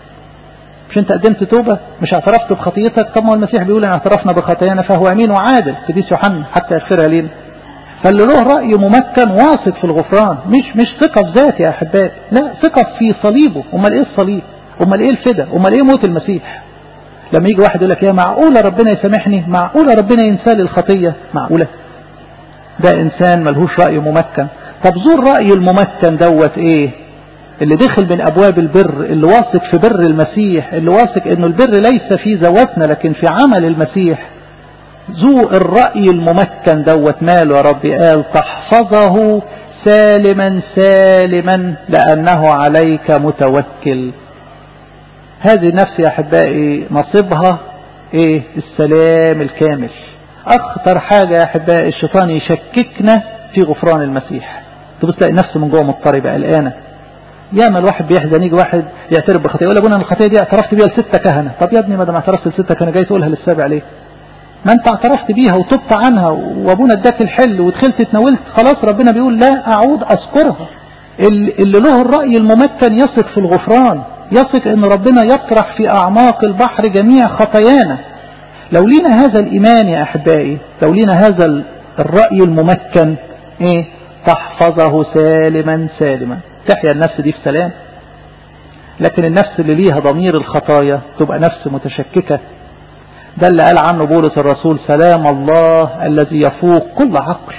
مش انت قدمت توبة مش اعترفت بخطيتك طب ما المسيح بيقول ان اعترفنا بخطايانا فهو امين وعادل قديس يوحنا حتى يغفرها لنا فاللي له رأي ممكن واثق في الغفران مش مش ثقة في ذات يا احبائي لا ثقة في صليبه امال ايه الصليب امال ايه الفدا امال ايه موت المسيح لما يجي واحد يقول لك يا معقولة ربنا يسامحني معقولة ربنا ينسى لي الخطية معقولة ده انسان ملهوش رأي ممكن طب ذو الرأي الممكن دوت ايه اللي دخل من ابواب البر اللي واثق في بر المسيح اللي واثق انه البر ليس في ذواتنا لكن في عمل المسيح ذو الرأي الممكن دوت ماله يا ربي قال تحفظه سالما سالما لأنه عليك متوكل هذه النفس يا أحبائي نصيبها إيه السلام الكامل أخطر حاجة يا أحبائي الشيطان يشككنا في غفران المسيح تبص تلاقي نفسه من جوه مضطربة قلقانة ياما الواحد بيحزن يجي واحد يعترف بخطيه يقول ابونا الخطيه دي اعترفت بيها لستة كهنه طب يا ابني ما دام اعترفت لستة كهنه جاي تقولها للسابع ليه ما انت اعترفت بيها وتبت عنها وابونا اداك الحل ودخلت اتناولت خلاص ربنا بيقول لا اعود اذكرها اللي له الراي الممكن يثق في الغفران يثق ان ربنا يطرح في اعماق البحر جميع خطايانا لو لينا هذا الايمان يا احبائي لو لينا هذا الراي الممكن ايه تحفظه سالما سالما تحيا النفس دي في سلام لكن النفس اللي ليها ضمير الخطايا تبقى نفس متشككة ده اللي قال عنه بولس الرسول سلام الله الذي يفوق كل عقل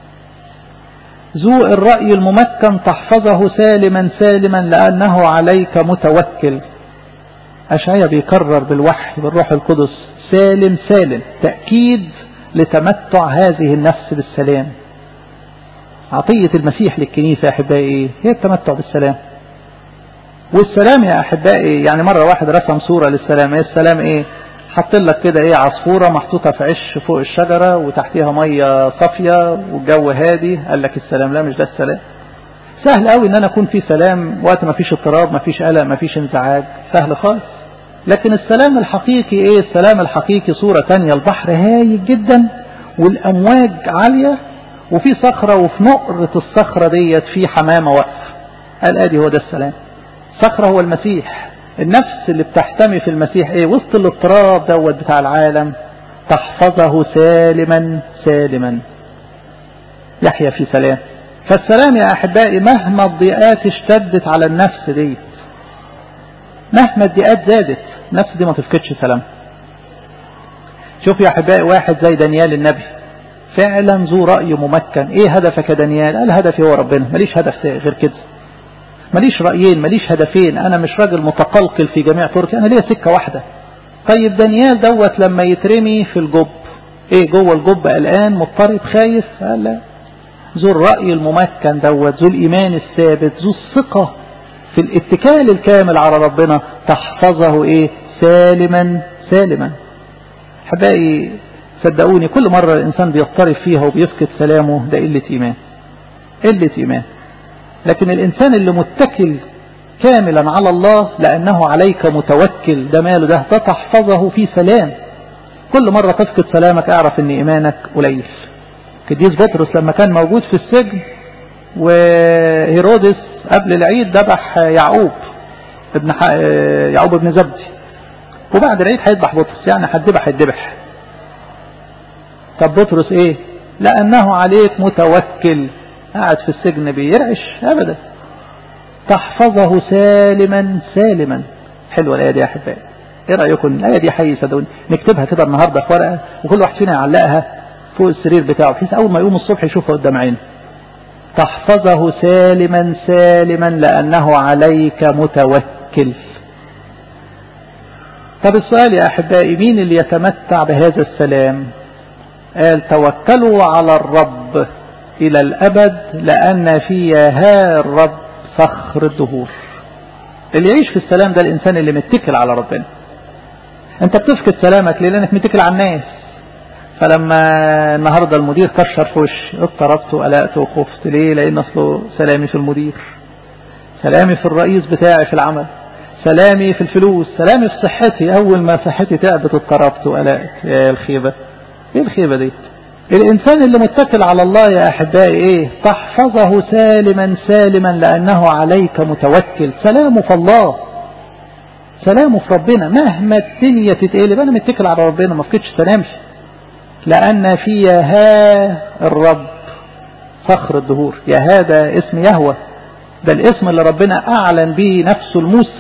ذو الرأي الممكن تحفظه سالما سالما لأنه عليك متوكل أشعيا بيكرر بالوحي بالروح القدس سالم سالم تأكيد لتمتع هذه النفس بالسلام عطية المسيح للكنيسة يا أحبائي هي التمتع بالسلام والسلام يا أحبائي يعني مرة واحد رسم صورة للسلام ايه السلام ايه حط لك كده ايه عصفورة محطوطة في عش فوق الشجرة وتحتيها مية صافية والجو هادي قال لك السلام لا مش ده السلام سهل قوي ان انا اكون في سلام وقت ما فيش اضطراب ما فيش قلق ما فيش انزعاج سهل خالص لكن السلام الحقيقي ايه السلام الحقيقي صورة تانية البحر هايج جدا والامواج عالية وفي صخرة وفي نقرة الصخرة ديت في حمامة واقفة قال ادي هو ده السلام صخرة هو المسيح النفس اللي بتحتمي في المسيح ايه وسط الاضطراب دوت بتاع العالم تحفظه سالما سالما يحيا في سلام فالسلام يا أحبائي مهما الضيقات اشتدت على النفس دي مهما الضيقات زادت النفس دي ما تفقدش سلام شوف يا أحبائي واحد زي دانيال النبي فعلا ذو رأي ممكن ايه هدفك يا دانيال قال هدفي هو ربنا ماليش هدف غير كده ماليش رأيين ماليش هدفين انا مش راجل متقلقل في جميع طرقي انا ليا سكة واحدة طيب دانيال دوت لما يترمي في الجب ايه جوه الجب قلقان مضطرب خايف قال لا ذو الرأي الممكن دوت ذو الإيمان الثابت ذو الثقة في الاتكال الكامل على ربنا تحفظه ايه سالما سالما حبائي صدقوني كل مرة الإنسان بيضطرب فيها وبيفقد سلامه ده قلة إيمان قلة إيمان لكن الإنسان اللي متكل كاملا على الله لأنه عليك متوكل ده ماله ده ده تحفظه في سلام كل مرة تفقد سلامك اعرف ان إيمانك قليل قديس بطرس لما كان موجود في السجن وهيرودس قبل العيد ذبح يعقوب ابن يعقوب ابن زبدي وبعد العيد هيذبح بطرس يعني هتذبح هيذبح طب بطرس ايه لأنه عليك متوكل قاعد في السجن بيرعش أبدا تحفظه سالما سالما حلوة الآية دي يا أحبائي ايه رأيكم الآية دي حي صدقوني نكتبها كده النهاردة في ورقة وكل واحد فينا يعلقها فوق السرير بتاعه بحيث أول ما يقوم الصبح يشوفها قدام عينه تحفظه سالما سالما لأنه عليك متوكل طب السؤال يا أحبائي مين اللي يتمتع بهذا السلام قال توكلوا على الرب إلى الأبد لأن فيها الرب فخر الدهور اللي يعيش في السلام ده الإنسان اللي متكل على ربنا أنت بتفقد سلامك ليه لأنك متكل على الناس فلما النهاردة المدير كشر في وشي اضطربت وقلقت وخفت ليه لأن أصله سلامي في المدير سلامي في الرئيس بتاعي في العمل سلامي في الفلوس سلامي في صحتي أول ما صحتي تعبت اضطربت وقلقت يا الخيبة ايه الخيبة دي الإنسان اللي متكل على الله يا أحبائي إيه تحفظه سالما سالما لأنه عليك متوكل سلامه في الله سلامه في ربنا مهما الدنيا تتقلب أنا متكل على ربنا ما فكتش سلامش لأن فيها الرب فخر الدهور يا هذا اسم يهوى ده الاسم اللي ربنا أعلن به نفسه لموسى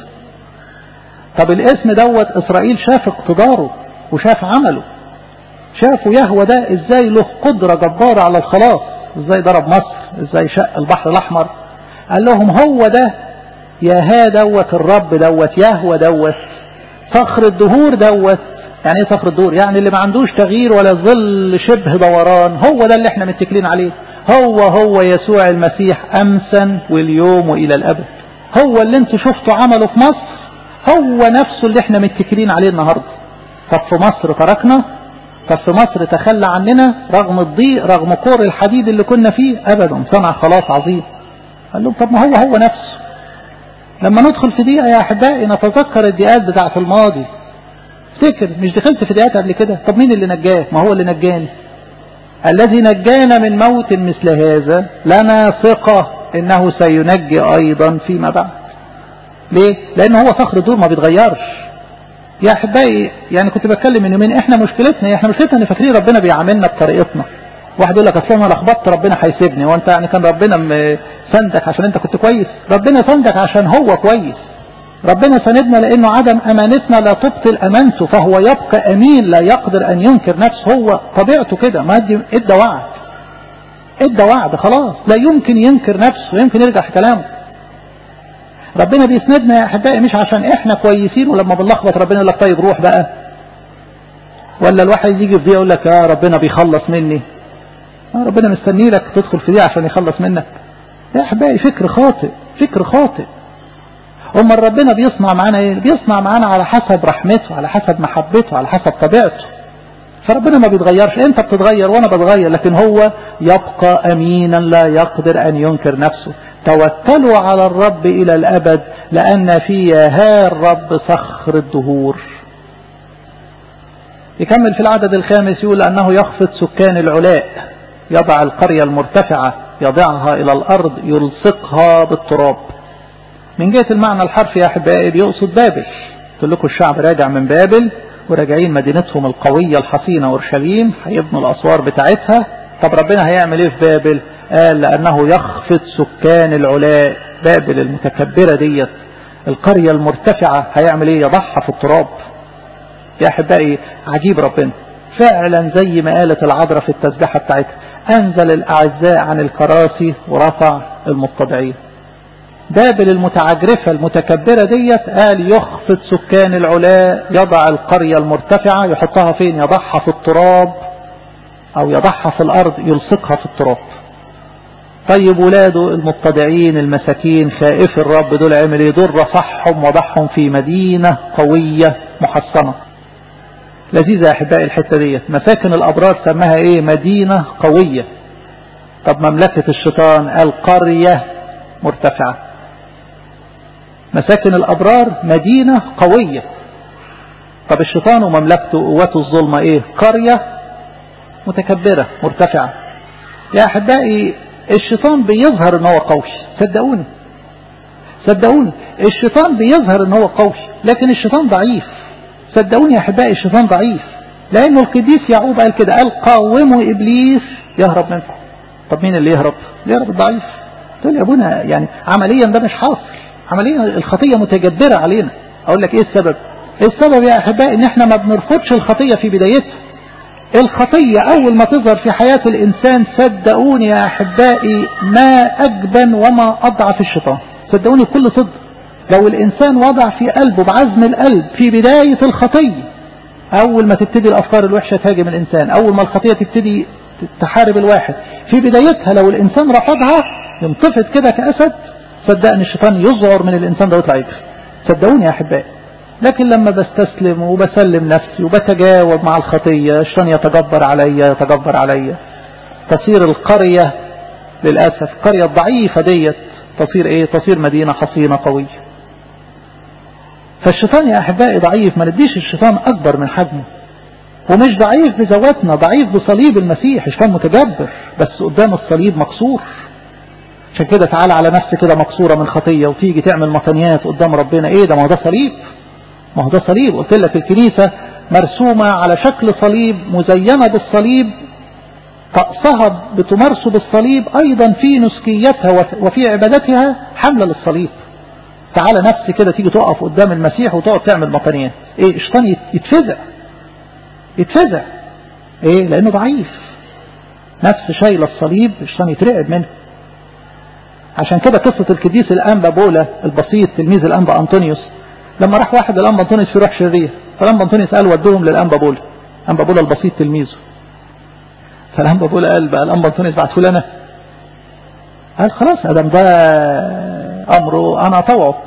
طب الاسم دوت إسرائيل شاف اقتداره وشاف عمله شافوا يهوى ده ازاي له قدرة جبارة على الخلاص ازاي ضرب مصر ازاي شق البحر الاحمر قال لهم هو ده يا ها دوت الرب دوت يهوى دوت فخر الدهور دوت يعني ايه فخر الدهور يعني اللي ما عندوش تغيير ولا ظل شبه دوران هو ده اللي احنا متكلين عليه هو هو يسوع المسيح امسا واليوم والى الابد هو اللي انت شفتوا عمله في مصر هو نفسه اللي احنا متكلين عليه النهارده طب في مصر تركنا طب في مصر تخلى عننا رغم الضيق رغم كور الحديد اللي كنا فيه ابدا صنع خلاص عظيم قال لهم طب ما هو هو نفسه لما ندخل في دقيقة يا احبائي نتذكر الدقات بتاعة الماضي افتكر مش دخلت في دقات قبل كده طب مين اللي نجاه ما هو اللي نجاني الذي نجانا من موت مثل هذا لنا ثقة انه سينجي ايضا فيما بعد ليه لان هو فخر دور ما بيتغيرش يا احبائي يعني كنت بتكلم من يومين احنا مشكلتنا احنا مشكلتنا ان فاكرين ربنا بيعاملنا بطريقتنا واحد يقول لك اصل انا لخبطت ربنا هيسيبني وانت يعني كان ربنا سندك عشان انت كنت كويس ربنا سندك عشان هو كويس ربنا سندنا لانه عدم امانتنا لا تبطل امانته فهو يبقى امين لا يقدر ان ينكر نفسه هو طبيعته كده ما ادي ادى وعد ادى وعد خلاص لا يمكن ينكر نفسه يمكن يرجع في كلامه ربنا بيسندنا يا احبائي مش عشان احنا كويسين ولما بنلخبط ربنا يقول لك طيب روح بقى ولا الواحد يجي في دي يقول لك يا ربنا بيخلص مني ربنا مستني لك تدخل في دي عشان يخلص منك يا احبائي فكر خاطئ فكر خاطئ أما ربنا بيصنع معانا ايه بيصنع معانا على حسب رحمته على حسب محبته على حسب طبيعته فربنا ما بيتغيرش انت بتتغير وانا بتغير لكن هو يبقى امينا لا يقدر ان ينكر نفسه توكلوا على الرب الى الابد لان فيها الرب صخر الدهور يكمل في العدد الخامس يقول انه يخفض سكان العلاء يضع القرية المرتفعة يضعها الى الارض يلصقها بالتراب من جهة المعنى الحرفي يا احبائي بيقصد بابل قلت لكم الشعب راجع من بابل وراجعين مدينتهم القوية الحصينة اورشليم هيبنوا الاسوار بتاعتها طب ربنا هيعمل ايه في بابل قال لانه يخفض يخفض سكان العلاء بابل المتكبرة ديت القرية المرتفعة هيعمل ايه يضعها في التراب يا احبائي عجيب ربنا فعلا زي ما قالت العذراء في التسبيحة بتاعتها انزل الاعزاء عن الكراسي ورفع المتضعين بابل المتعجرفة المتكبرة ديت قال يخفض سكان العلاء يضع القرية المرتفعة يحطها فين يضعها في التراب او يضعها في الارض يلصقها في التراب طيب ولاده المتضعين المساكين خائف الرب دول عمل ايه دول رفعهم وضعهم في مدينة قوية محصنة لذيذة يا احبائي الحتة ديت مساكن الابرار سماها ايه مدينة قوية طب مملكة الشيطان قال قرية مرتفعة مساكن الابرار مدينة قوية طب الشيطان ومملكته قوته الظلمة ايه قرية متكبرة مرتفعة يا احبائي الشيطان بيظهر ان هو قوي صدقوني صدقوني الشيطان بيظهر ان هو قوي لكن الشيطان ضعيف صدقوني يا احبائي الشيطان ضعيف لانه القديس يعقوب قال كده قال قاوموا ابليس يهرب منكم طب مين اللي يهرب يهرب الضعيف تقول يا ابونا يعني عمليا ده مش حاصل عمليا الخطية متجبرة علينا اقول لك ايه السبب السبب يا احبائي ان احنا ما بنرفضش الخطية في بدايتها الخطية أول ما تظهر في حياة الإنسان صدقوني يا أحبائي ما أجبن وما أضعف الشيطان صدقوني بكل صدق لو الإنسان وضع في قلبه بعزم القلب في بداية الخطية أول ما تبتدي الأفكار الوحشة تهاجم الإنسان أول ما الخطية تبتدي تحارب الواحد في بدايتها لو الإنسان رفضها ينتفض كده كأسد صدقني الشيطان يزعر من الإنسان ده ويطلع يجري صدقوني يا أحبائي لكن لما بستسلم وبسلم نفسي وبتجاوب مع الخطية الشيطان يتجبر عليا يتجبر عليا تصير القرية للأسف القرية الضعيفة ديت تصير ايه تصير مدينة حصينة قوية فالشيطان يا أحبائي ضعيف ما نديش الشيطان أكبر من حجمه ومش ضعيف بذواتنا ضعيف بصليب المسيح الشيطان متجبر بس قدام الصليب مكسور عشان كده تعالى على نفس كده مكسورة من خطية وتيجي تعمل مطنيات قدام ربنا ايه ده ما هو ده صليب ما هو ده صليب قلت لك الكنيسة مرسومة على شكل صليب مزينة بالصليب طقسها بتمارسه بالصليب أيضا في نسكيتها وفي عبادتها حملة للصليب تعالى نفسي كده تيجي تقف قدام المسيح وتقعد تعمل مطنيات ايه الشيطان يتفزع يتفزع ايه لانه ضعيف نفس شايل الصليب الشيطان يترعب منه عشان كده قصة القديس الأنبا بولا البسيط تلميذ الأنبا أنطونيوس لما راح واحد الأنبا أنطونيوس في روح شرير فالأنبا أنطونيوس قال ودوهم للأنبا بولا أنبا بولا البسيط تلميذه فالأنبا بولا قال بقى الأنبا أنطونيوس بعته لنا قال خلاص أدم ده أمره أنا أطوعه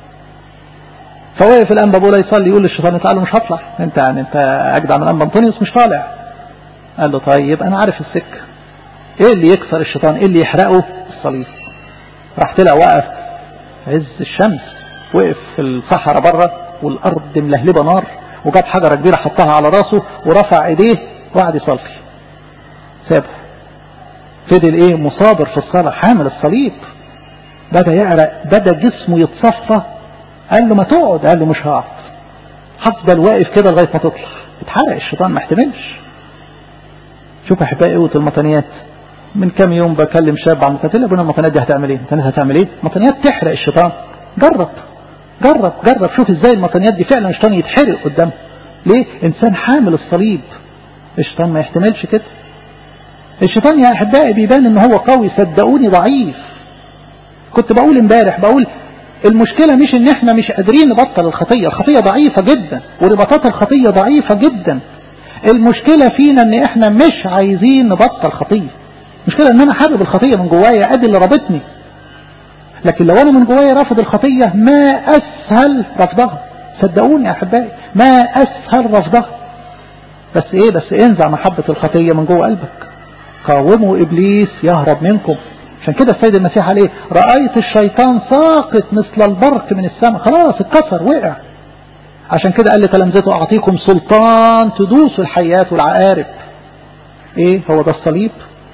فوقف الأنبا بولا يصلي يقول للشيطان تعالى مش هطلع أنت يعني أنت أجدع من الأنبا أنطونيوس مش طالع قال له طيب أنا عارف السكة إيه اللي يكسر الشيطان إيه اللي يحرقه الصليب راح طلع وقف عز الشمس وقف في الصحراء بره والارض ملهلبه نار وجاب حجره كبيره حطها على راسه ورفع ايديه وقعد يصلي سابه فضل ايه مصابر في الصلاه حامل الصليب بدا يعرق بدا جسمه يتصفى قال له ما تقعد قال له مش هقعد هفضل واقف كده لغايه ما تطلع اتحرق الشيطان ما احتملش شوف يا احبائي قوه المطنيات من كام يوم بكلم شاب عن قلت له ابونا المطنيات دي هتعمل ايه؟ المطنيات هتعمل ايه؟ المطنيات تحرق الشيطان جرب جرب جرب شوف ازاي المطنيات دي فعلا الشيطان يتحرق قدامه ليه؟ انسان حامل الصليب الشيطان ما يحتملش كده الشيطان يا احبائي بيبان ان هو قوي صدقوني ضعيف كنت بقول امبارح بقول المشكلة مش ان احنا مش قادرين نبطل الخطية الخطية ضعيفة جدا ورباطات الخطية ضعيفة جدا المشكلة فينا ان احنا مش عايزين نبطل خطية المشكلة ان انا حابب الخطية من جوايا ادي اللي رابطني لكن لو انا من جوايا رافض الخطية ما اسهل رفضها صدقوني يا احبائي ما اسهل رفضها بس ايه بس انزع محبة الخطية من جوه قلبك قاوموا ابليس يهرب منكم عشان كده السيد المسيح عليه رأيت الشيطان ساقط مثل البرق من السماء خلاص اتكسر وقع عشان كده قال لتلامذته اعطيكم سلطان تدوسوا الحيات والعقارب ايه هو ده الصليب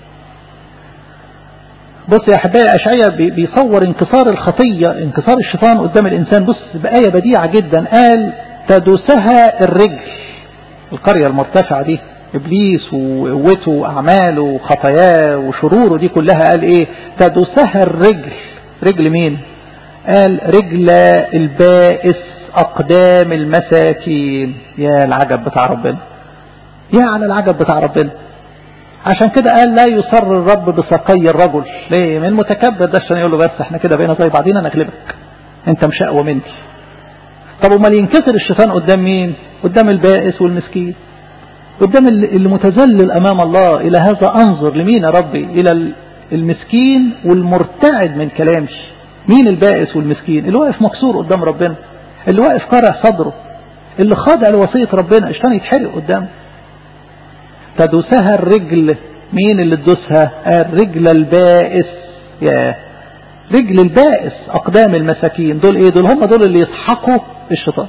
بص يا احبائي اشعيا بيصور انكسار الخطية انكسار الشيطان قدام الانسان بص بآية بديعة جدا قال تدوسها الرجل القرية المرتفعة دي ابليس وقوته واعماله وخطاياه وشروره دي كلها قال ايه تدسها الرجل رجل مين قال رجل البائس أقدام المساكين يا العجب بتاع ربنا يا على العجب بتاع ربنا عشان كده قال لا يصر الرب بسقي الرجل ليه من المتكبر ده عشان يقول له بس احنا كده بقينا زي بعضينا نغلبك انت مش اقوى مني طب امال ينكسر الشيطان قدام مين قدام البائس والمسكين قدام اللي متذلل امام الله الى هذا انظر لمين يا ربي الى المسكين والمرتعد من كلامي مين البائس والمسكين اللي واقف مكسور قدام ربنا اللي واقف قارع صدره اللي خاضع لوصية ربنا الشيطان يتحرق قدامه تدوسها الرجل مين اللي تدوسها الرجل البائس يا رجل البائس اقدام المساكين دول ايه دول هم دول اللي يضحكوا الشيطان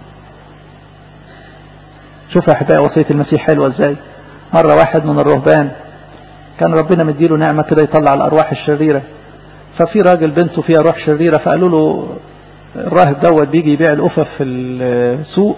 شوف يا احبائي وصية المسيح حلوة ازاي مرة واحد من الرهبان كان ربنا مديله نعمة كده يطلع الارواح الشريرة ففي راجل بنته فيها روح شريرة فقالوا له الراهب دوت بيجي يبيع الأفف في السوق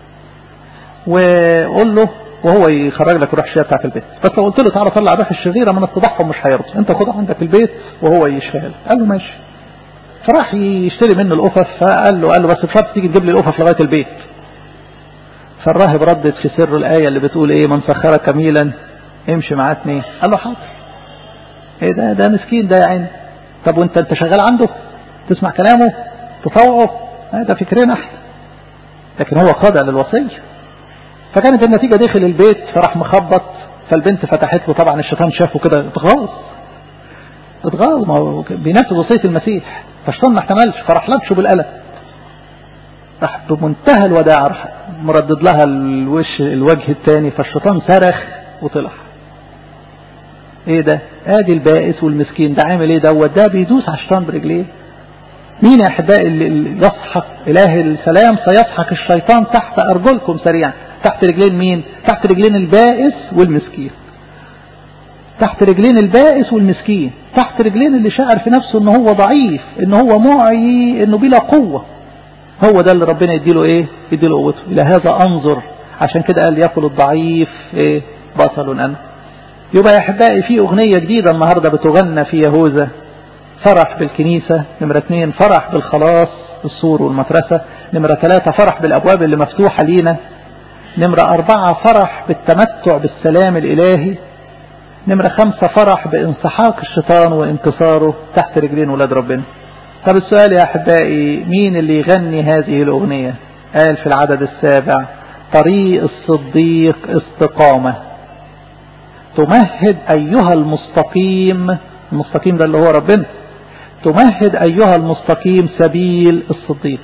وقول له وهو يخرج لك روح الشريرة بتاعت البيت بس لو قلت له تعالى طلع الروح الشريرة من التضحم مش هيرضى انت خدها عندك البيت وهو يشفيها لك قال له ماشي فراح يشتري منه الأفف فقال له قال له بس بشرط تيجي تجيب لي الأفف لغاية البيت فالراهب ردت في سر الآية اللي بتقول ايه من سخرك ميلا امشي معاه اتنين قال له حاضر ايه ده ده مسكين ده يا عيني طب وانت انت شغال عنده تسمع كلامه تطوعه هذا فكرنا احنا لكن هو خاضع للوصية فكانت النتيجة داخل البيت فراح مخبط فالبنت فتحت له طبعا الشيطان شافه كده اتغاظ اتغاظ ما هو بينفذ وصية المسيح فالشيطان ما احتملش فراح لبشه بالقلم راح بمنتهى الوداع راح مردد لها الوش الوجه الثاني فالشيطان صرخ وطلع ايه ده ادي البائس والمسكين ده عامل ايه دوت ده بيدوس على الشيطان برجليه مين يا احبائي اللي يضحك اله السلام سيضحك الشيطان تحت ارجلكم سريعا تحت رجلين مين تحت رجلين البائس والمسكين تحت رجلين البائس والمسكين تحت رجلين اللي شعر في نفسه ان هو ضعيف ان هو معي انه بلا قوة هو ده اللي ربنا يديله ايه يديله قوته الى هذا انظر عشان كده قال يأكل الضعيف ايه بطل انا يبقى يا احبائي في اغنية جديدة النهاردة بتغنى في يهوذا فرح بالكنيسة نمرة اثنين فرح بالخلاص السور والمدرسة نمرة ثلاثة فرح بالابواب اللي مفتوحة لينا نمرة أربعة فرح بالتمتع بالسلام الإلهي نمرة خمسة فرح بانسحاق الشيطان وانتصاره تحت رجلين ولاد ربنا طب السؤال يا أحبائي مين اللي يغني هذه الأغنية قال في العدد السابع طريق الصديق استقامة تمهد أيها المستقيم المستقيم ده اللي هو ربنا تمهد أيها المستقيم سبيل الصديق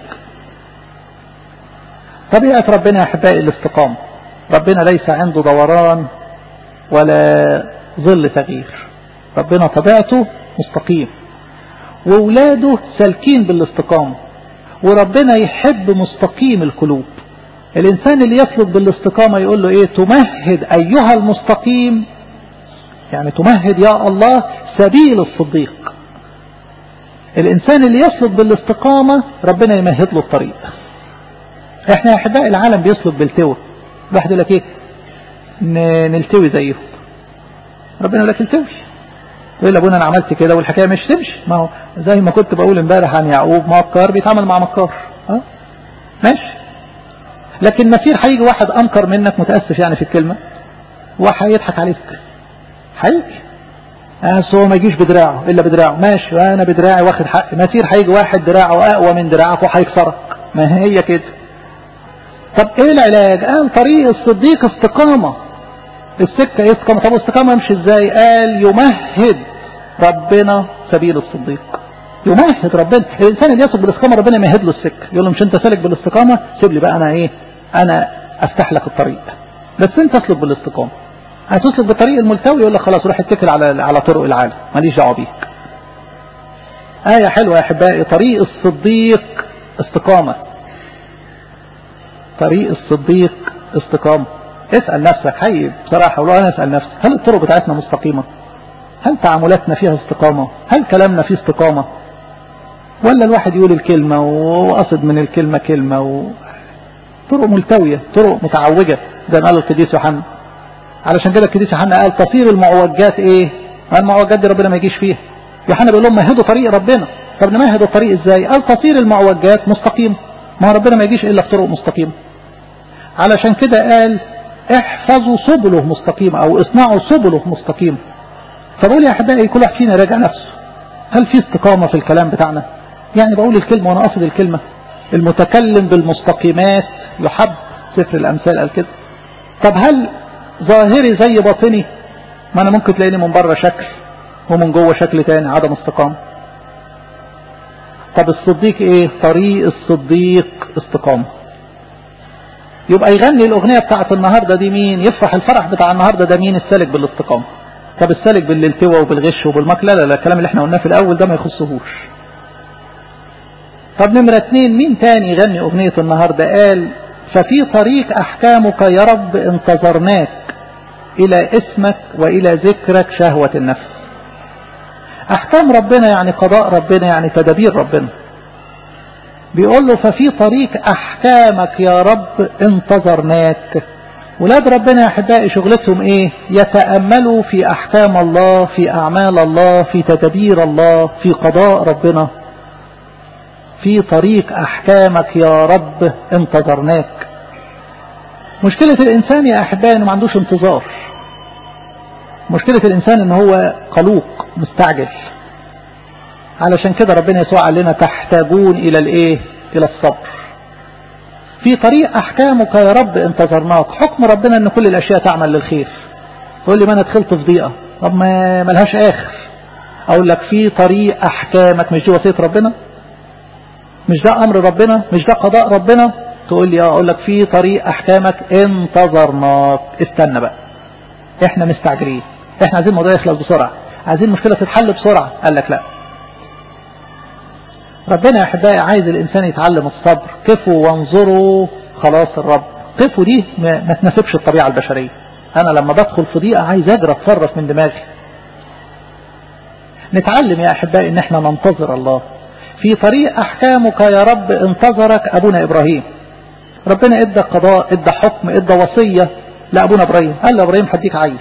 طبيعة ربنا يا أحبائي الاستقامة ربنا ليس عنده دوران ولا ظل تغيير ربنا طبيعته مستقيم وولاده سالكين بالاستقامة وربنا يحب مستقيم القلوب الإنسان اللي يسلك بالاستقامة يقول له إيه تمهد أيها المستقيم يعني تمهد يا الله سبيل الصديق الإنسان اللي يسلك بالاستقامة ربنا يمهد له الطريق احنا يا احبائي العالم بيسلك بالتوى واحد يقول لك ايه نلتوي زيه ربنا يقول لك التوي يقول لابونا انا عملت كده والحكايه مش تمشي ما هو زي ما كنت بقول امبارح عن يعقوب مكار بيتعامل مع مكار ها ماشي لكن مسير هيجي واحد انكر منك متاسف يعني في الكلمه وهيضحك عليك هيجي أه هو ما يجيش بدراعه الا بدراعه ماشي انا بدراعي واخد حقي مسير هيجي واحد دراعه اقوى من دراعك وهيكسرك ما هي كده طب ايه العلاج قال طريق الصديق استقامة السكة استقامة طب استقامة يمشي ازاي قال يمهد ربنا سبيل الصديق يمهد ربنا الانسان اللي يسلك بالاستقامة ربنا يمهد له السكة يقول له مش انت سالك بالاستقامة سيب لي بقى انا ايه انا افتح لك الطريق بس انت اسلك بالاستقامة هتسلك بالطريق الملتوي يقول لك خلاص روح اتكل على على طرق العالم ماليش دعوه بيك آية حلوة يا أحبائي طريق الصديق استقامة طريق الصديق استقامة اسأل نفسك حي بصراحة والله أنا أسأل نفسي هل الطرق بتاعتنا مستقيمة هل تعاملاتنا فيها استقامة هل كلامنا فيه استقامة ولا الواحد يقول الكلمة وقصد من الكلمة كلمة و... طرق ملتوية طرق متعوجة زي ما قال القديس يوحنا علشان كده القديس يوحنا قال تصير المعوجات ايه المعوجات دي ربنا ما يجيش فيها يوحنا بيقول لهم مهدوا طريق ربنا طب نمهد الطريق ازاي قال تصير المعوجات مستقيم ما ربنا ما يجيش الا في طرق مستقيمه علشان كده قال احفظوا سبله مستقيمة او اصنعوا سبله مستقيمة فبقول يا احبائي كل واحد فينا راجع نفسه هل في استقامة في الكلام بتاعنا يعني بقول الكلمة وانا قصد الكلمة المتكلم بالمستقيمات يحب سفر الامثال قال كده طب هل ظاهري زي باطني ما انا ممكن تلاقيني من بره شكل ومن جوه شكل تاني عدم استقامة طب الصديق ايه طريق الصديق استقامة يبقى يغني الاغنية بتاعت النهاردة دي مين يفرح الفرح بتاع النهاردة ده مين السالك بالاستقامة طب السالك بالالتواء وبالغش وبالمكر لا لا لا الكلام اللي احنا قلناه في الاول ده ما يخصهوش طب نمرة اتنين مين تاني يغني اغنية النهاردة قال ففي طريق احكامك يا رب انتظرناك الى اسمك والى ذكرك شهوة النفس احكام ربنا يعني قضاء ربنا يعني تدابير ربنا بيقول له ففي طريق احكامك يا رب انتظرناك ولاد ربنا يا احبائي شغلتهم ايه يتأملوا في احكام الله في اعمال الله في تدابير الله في قضاء ربنا في طريق احكامك يا رب انتظرناك مشكلة الانسان يا احبائي انه ما عندوش انتظار مشكلة الانسان ان هو قلوق مستعجل علشان كده ربنا يسوع قال لنا تحتاجون الى الايه الى الصبر في طريق احكامك يا رب انتظرناك حكم ربنا ان كل الاشياء تعمل للخير تقول لي ما انا دخلت في ضيقه طب ما ملهاش اخر اقول لك في طريق احكامك مش دي وصيه ربنا مش ده امر ربنا مش ده قضاء ربنا تقول لي اه اقول لك في طريق احكامك انتظرناك استنى بقى احنا مستعجلين احنا عايزين الموضوع يخلص بسرعه عايزين المشكله تتحل بسرعه قال لك لا ربنا يا احبائي عايز الانسان يتعلم الصبر قفوا وانظروا خلاص الرب قفوا دي ما تناسبش الطبيعه البشريه انا لما بدخل في ضيقه عايز اجري اتصرف من دماغي نتعلم يا احبائي ان احنا ننتظر الله في طريق احكامك يا رب انتظرك ابونا ابراهيم ربنا ادى قضاء ادى حكم ادى وصيه لابونا ابراهيم قال له ابراهيم هديك عيل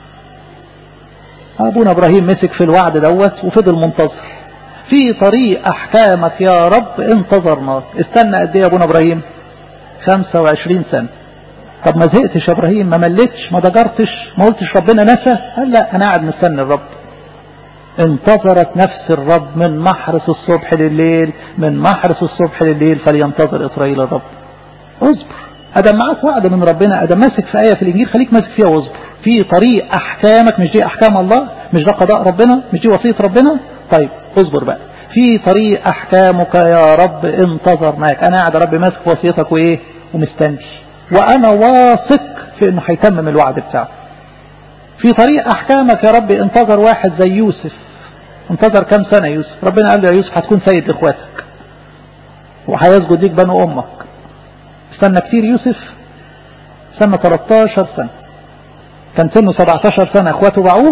ابونا ابراهيم مسك في الوعد دوت وفضل منتظر في طريق احكامك يا رب انتظرناك استنى قد ايه يا ابونا ابراهيم 25 سنة طب ما زهقتش يا ابراهيم ما مليتش ما ضجرتش ما قلتش ربنا نسى قال لا انا قاعد مستني الرب انتظرت نفس الرب من محرس الصبح لليل من محرس الصبح لليل فلينتظر اسرائيل الرب اصبر ادم معاك وعد من ربنا ادم ماسك في ايه في الانجيل خليك ماسك فيها واصبر في طريق احكامك مش دي احكام الله مش ده قضاء ربنا مش دي وصيه ربنا طيب اصبر بقى في طريق احكامك يا رب انتظرناك انا قاعد يا رب ماسك وصيتك وايه ومستني وانا واثق في انه هيتمم الوعد بتاعه في طريق احكامك يا رب انتظر واحد زي يوسف انتظر كم سنة يوسف ربنا قال له يا يوسف هتكون سيد لاخواتك وهيسجد ليك بنو امك استنى كتير يوسف سنة 13 سنة كان سنه 17 سنة اخواته باعوه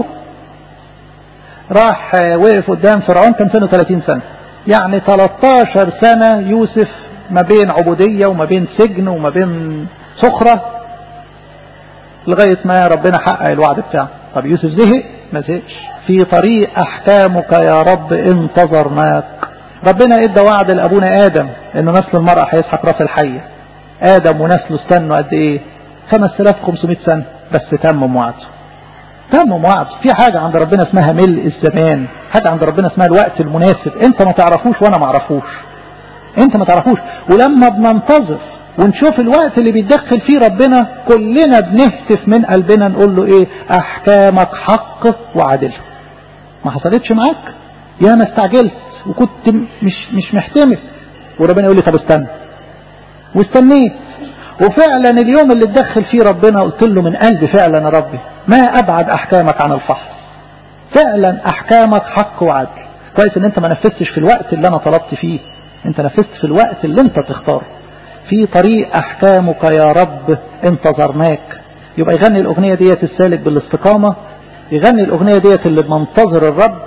راح وقف قدام فرعون كان سنه 30 سنة يعني 13 سنة يوسف ما بين عبودية وما بين سجن وما بين سخرة لغاية ما ربنا حقق الوعد بتاعه طب يوسف زهق ما زهقش في طريق أحكامك يا رب انتظرناك ربنا ادى وعد لأبونا آدم انه نسل المرأة هيسحق راس الحية آدم ونسله استنوا قد ايه 5500 سنة بس تمم وعده تمم وعد في حاجة عند ربنا اسمها ملء الزمان حاجة عند ربنا اسمها الوقت المناسب انت ما تعرفوش وانا ما اعرفوش انت ما تعرفوش ولما بننتظر ونشوف الوقت اللي بيتدخل فيه ربنا كلنا بنهتف من قلبنا نقول له ايه احكامك حق وعدل ما حصلتش معاك يا ما استعجلت وكنت مش مش محتمل وربنا يقول لي طب استنى واستنيت وفعلا اليوم اللي اتدخل فيه ربنا قلت له من قلبي فعلا يا ربي ما ابعد احكامك عن الفحص فعلا احكامك حق وعدل كويس ان انت ما نفذتش في الوقت اللي انا طلبت فيه انت نفذت في الوقت اللي انت تختاره في طريق احكامك يا رب انتظرناك يبقى يغني الاغنية ديت السالك بالاستقامة يغني الاغنية ديت اللي بننتظر الرب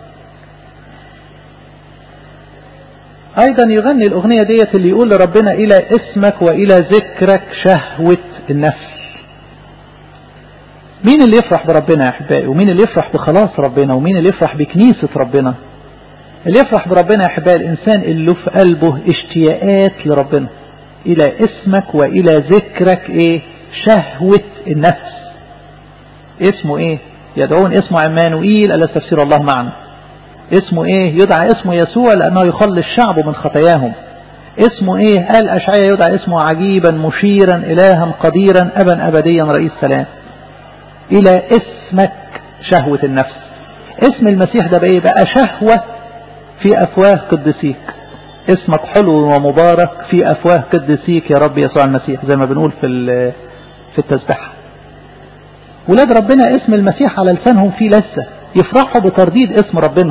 ايضا يغني الاغنية ديت اللي يقول لربنا الى اسمك والى ذكرك شهوة النفس مين اللي يفرح بربنا يا أحبائي ومين اللي يفرح بخلاص ربنا ومين اللي يفرح بكنيسة ربنا اللي يفرح بربنا يا أحبائي الإنسان اللي في قلبه اشتياقات لربنا إلى اسمك وإلى ذكرك إيه شهوة النفس اسمه إيه يدعون اسمه عمانوئيل ألا تفسير الله معنا اسمه إيه يدعى اسمه يسوع لأنه يخلص شعبه من خطاياهم اسمه إيه قال أشعيا يدعى اسمه عجيبا مشيرا إلها قديرا أبا أبديا رئيس سلام إلى اسمك شهوة النفس اسم المسيح ده بقى بقى شهوة في أفواه قدسيك اسمك حلو ومبارك في أفواه قدسيك يا رب يسوع المسيح زي ما بنقول في في التسبيحة ولاد ربنا اسم المسيح على لسانهم فيه لسه يفرحوا بترديد اسم ربنا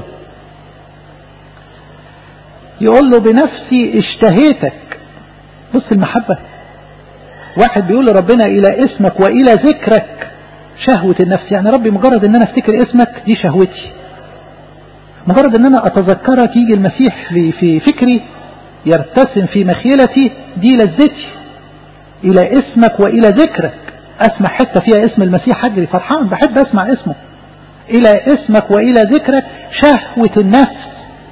يقول له بنفسي اشتهيتك بص المحبة واحد بيقول لربنا إلى اسمك وإلى ذكرك شهوة النفس يعني ربي مجرد ان انا افتكر اسمك دي شهوتي مجرد ان انا اتذكرك يجي المسيح في, في فكري يرتسم في مخيلتي دي لذتي الى اسمك والى ذكرك اسمع حتة فيها اسم المسيح اجري فرحان بحب اسمع اسمه الى اسمك والى ذكرك شهوة النفس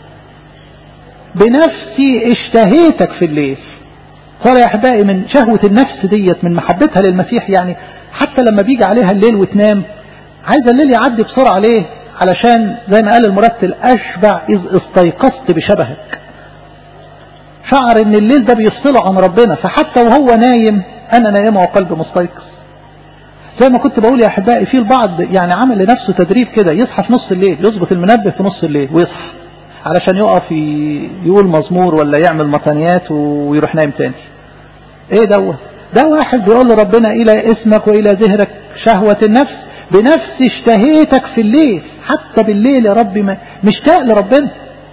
بنفسي اشتهيتك في الليل صار يا احبائي من شهوة النفس ديت من محبتها للمسيح يعني حتى لما بيجي عليها الليل وتنام عايز الليل يعدي بسرعة ليه علشان زي ما قال المرتل أشبع إذ استيقظت بشبهك شعر ان الليل ده بيفصله عن ربنا فحتى وهو نايم انا نايمه وقلبي مستيقظ زي ما كنت بقول يا احبائي في البعض يعني عمل لنفسه تدريب كده يصحى في نص الليل يظبط المنبه في نص الليل ويصحى علشان يقف يقول مزمور ولا يعمل مطانيات ويروح نايم تاني ايه دوت ده واحد بيقول لربنا إلى اسمك وإلى ذهرك شهوة النفس بنفسي اشتهيتك في الليل حتى بالليل يا ربي مشتاق لربنا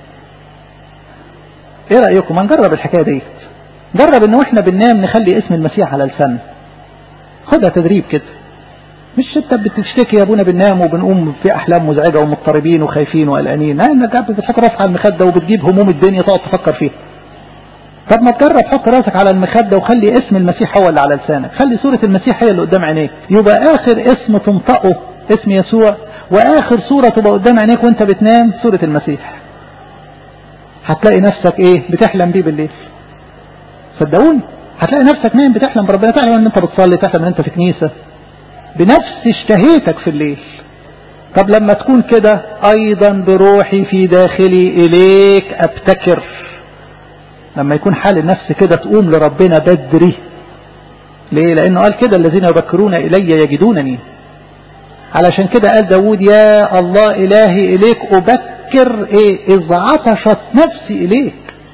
ايه رأيكم هنجرب الحكاية دي جرب ان واحنا بننام نخلي اسم المسيح على لساننا خدها تدريب كده مش انت بتشتكي يا ابونا بننام وبنقوم في احلام مزعجة ومضطربين وخايفين وقلقانين انك بتحط راسك على المخدة وبتجيب هموم الدنيا تقعد تفكر فيها طب ما تجرب حط راسك على المخدة وخلي اسم المسيح هو اللي على لسانك خلي صورة المسيح هي اللي قدام عينيك يبقى آخر اسم تنطقه اسم يسوع وآخر صورة تبقى قدام عينيك وانت بتنام صورة المسيح هتلاقي نفسك ايه بتحلم بيه بالليل صدقوني هتلاقي نفسك نايم بتحلم بربنا تحلم ان انت بتصلي تحلم ان انت في كنيسة بنفس اشتهيتك في الليل طب لما تكون كده ايضا بروحي في داخلي اليك ابتكر لما يكون حال النفس كده تقوم لربنا بدري ليه لانه قال كده الذين يبكرون الي يجدونني علشان كده قال داود يا الله الهي اليك ابكر ايه اذ عطشت نفسي اليك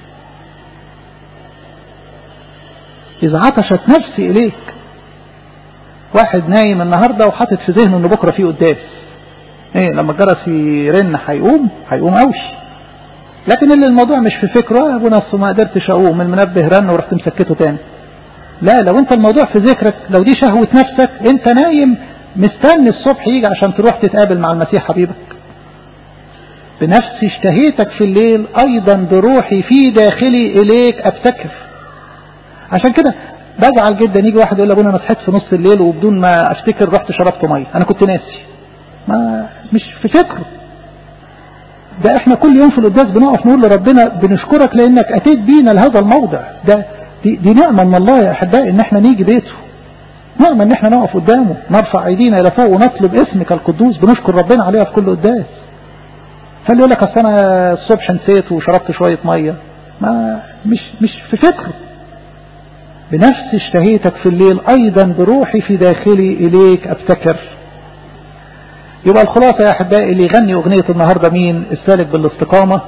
اذ عطشت نفسي اليك واحد نايم النهاردة وحاطط في ذهنه ان بكرة فيه قداس ايه لما الجرس يرن هيقوم هيقوم اوشي لكن اللي الموضوع مش في فكره يا ابونا ما قدرتش اقوم المنبه رن ورحت مسكته تاني لا لو انت الموضوع في ذكرك لو دي شهوة نفسك انت نايم مستني الصبح يجي عشان تروح تتقابل مع المسيح حبيبك بنفسي اشتهيتك في الليل ايضا بروحي في داخلي اليك ابتكر عشان كده بزعل جدا يجي واحد يقول ابونا انا صحيت في نص الليل وبدون ما افتكر رحت شربت ميه انا كنت ناسي ما مش في فكره ده احنا كل يوم في القداس بنقف نقول لربنا بنشكرك لانك اتيت بينا لهذا الموضع ده دي, دي نعمة من الله يا احبائي ان احنا نيجي بيته نعمة ان احنا نقف قدامه نرفع ايدينا الى فوق ونطلب اسمك القدوس بنشكر ربنا عليها في كل قداس فاللي يقول لك اصل انا الصبح نسيت وشربت شوية مية ما مش مش في فكره بنفس اشتهيتك في الليل ايضا بروحي في داخلي اليك ابتكر يبقى الخلاصة يا أحبائي اللي يغني أغنية النهاردة مين السالك بالاستقامة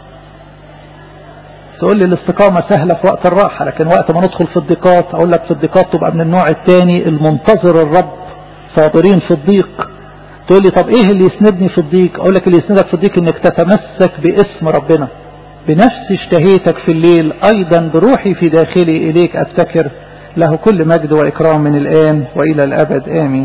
تقول لي الاستقامة سهلة في وقت الراحة لكن وقت ما ندخل في الضيقات أقول لك في الضيقات تبقى من النوع الثاني المنتظر الرب صابرين في الضيق تقول لي طب ايه اللي يسندني في الضيق اقول لك اللي يسندك في الضيق انك تتمسك باسم ربنا بنفس اشتهيتك في الليل ايضا بروحي في داخلي اليك ابتكر له كل مجد واكرام من الان والى الابد امين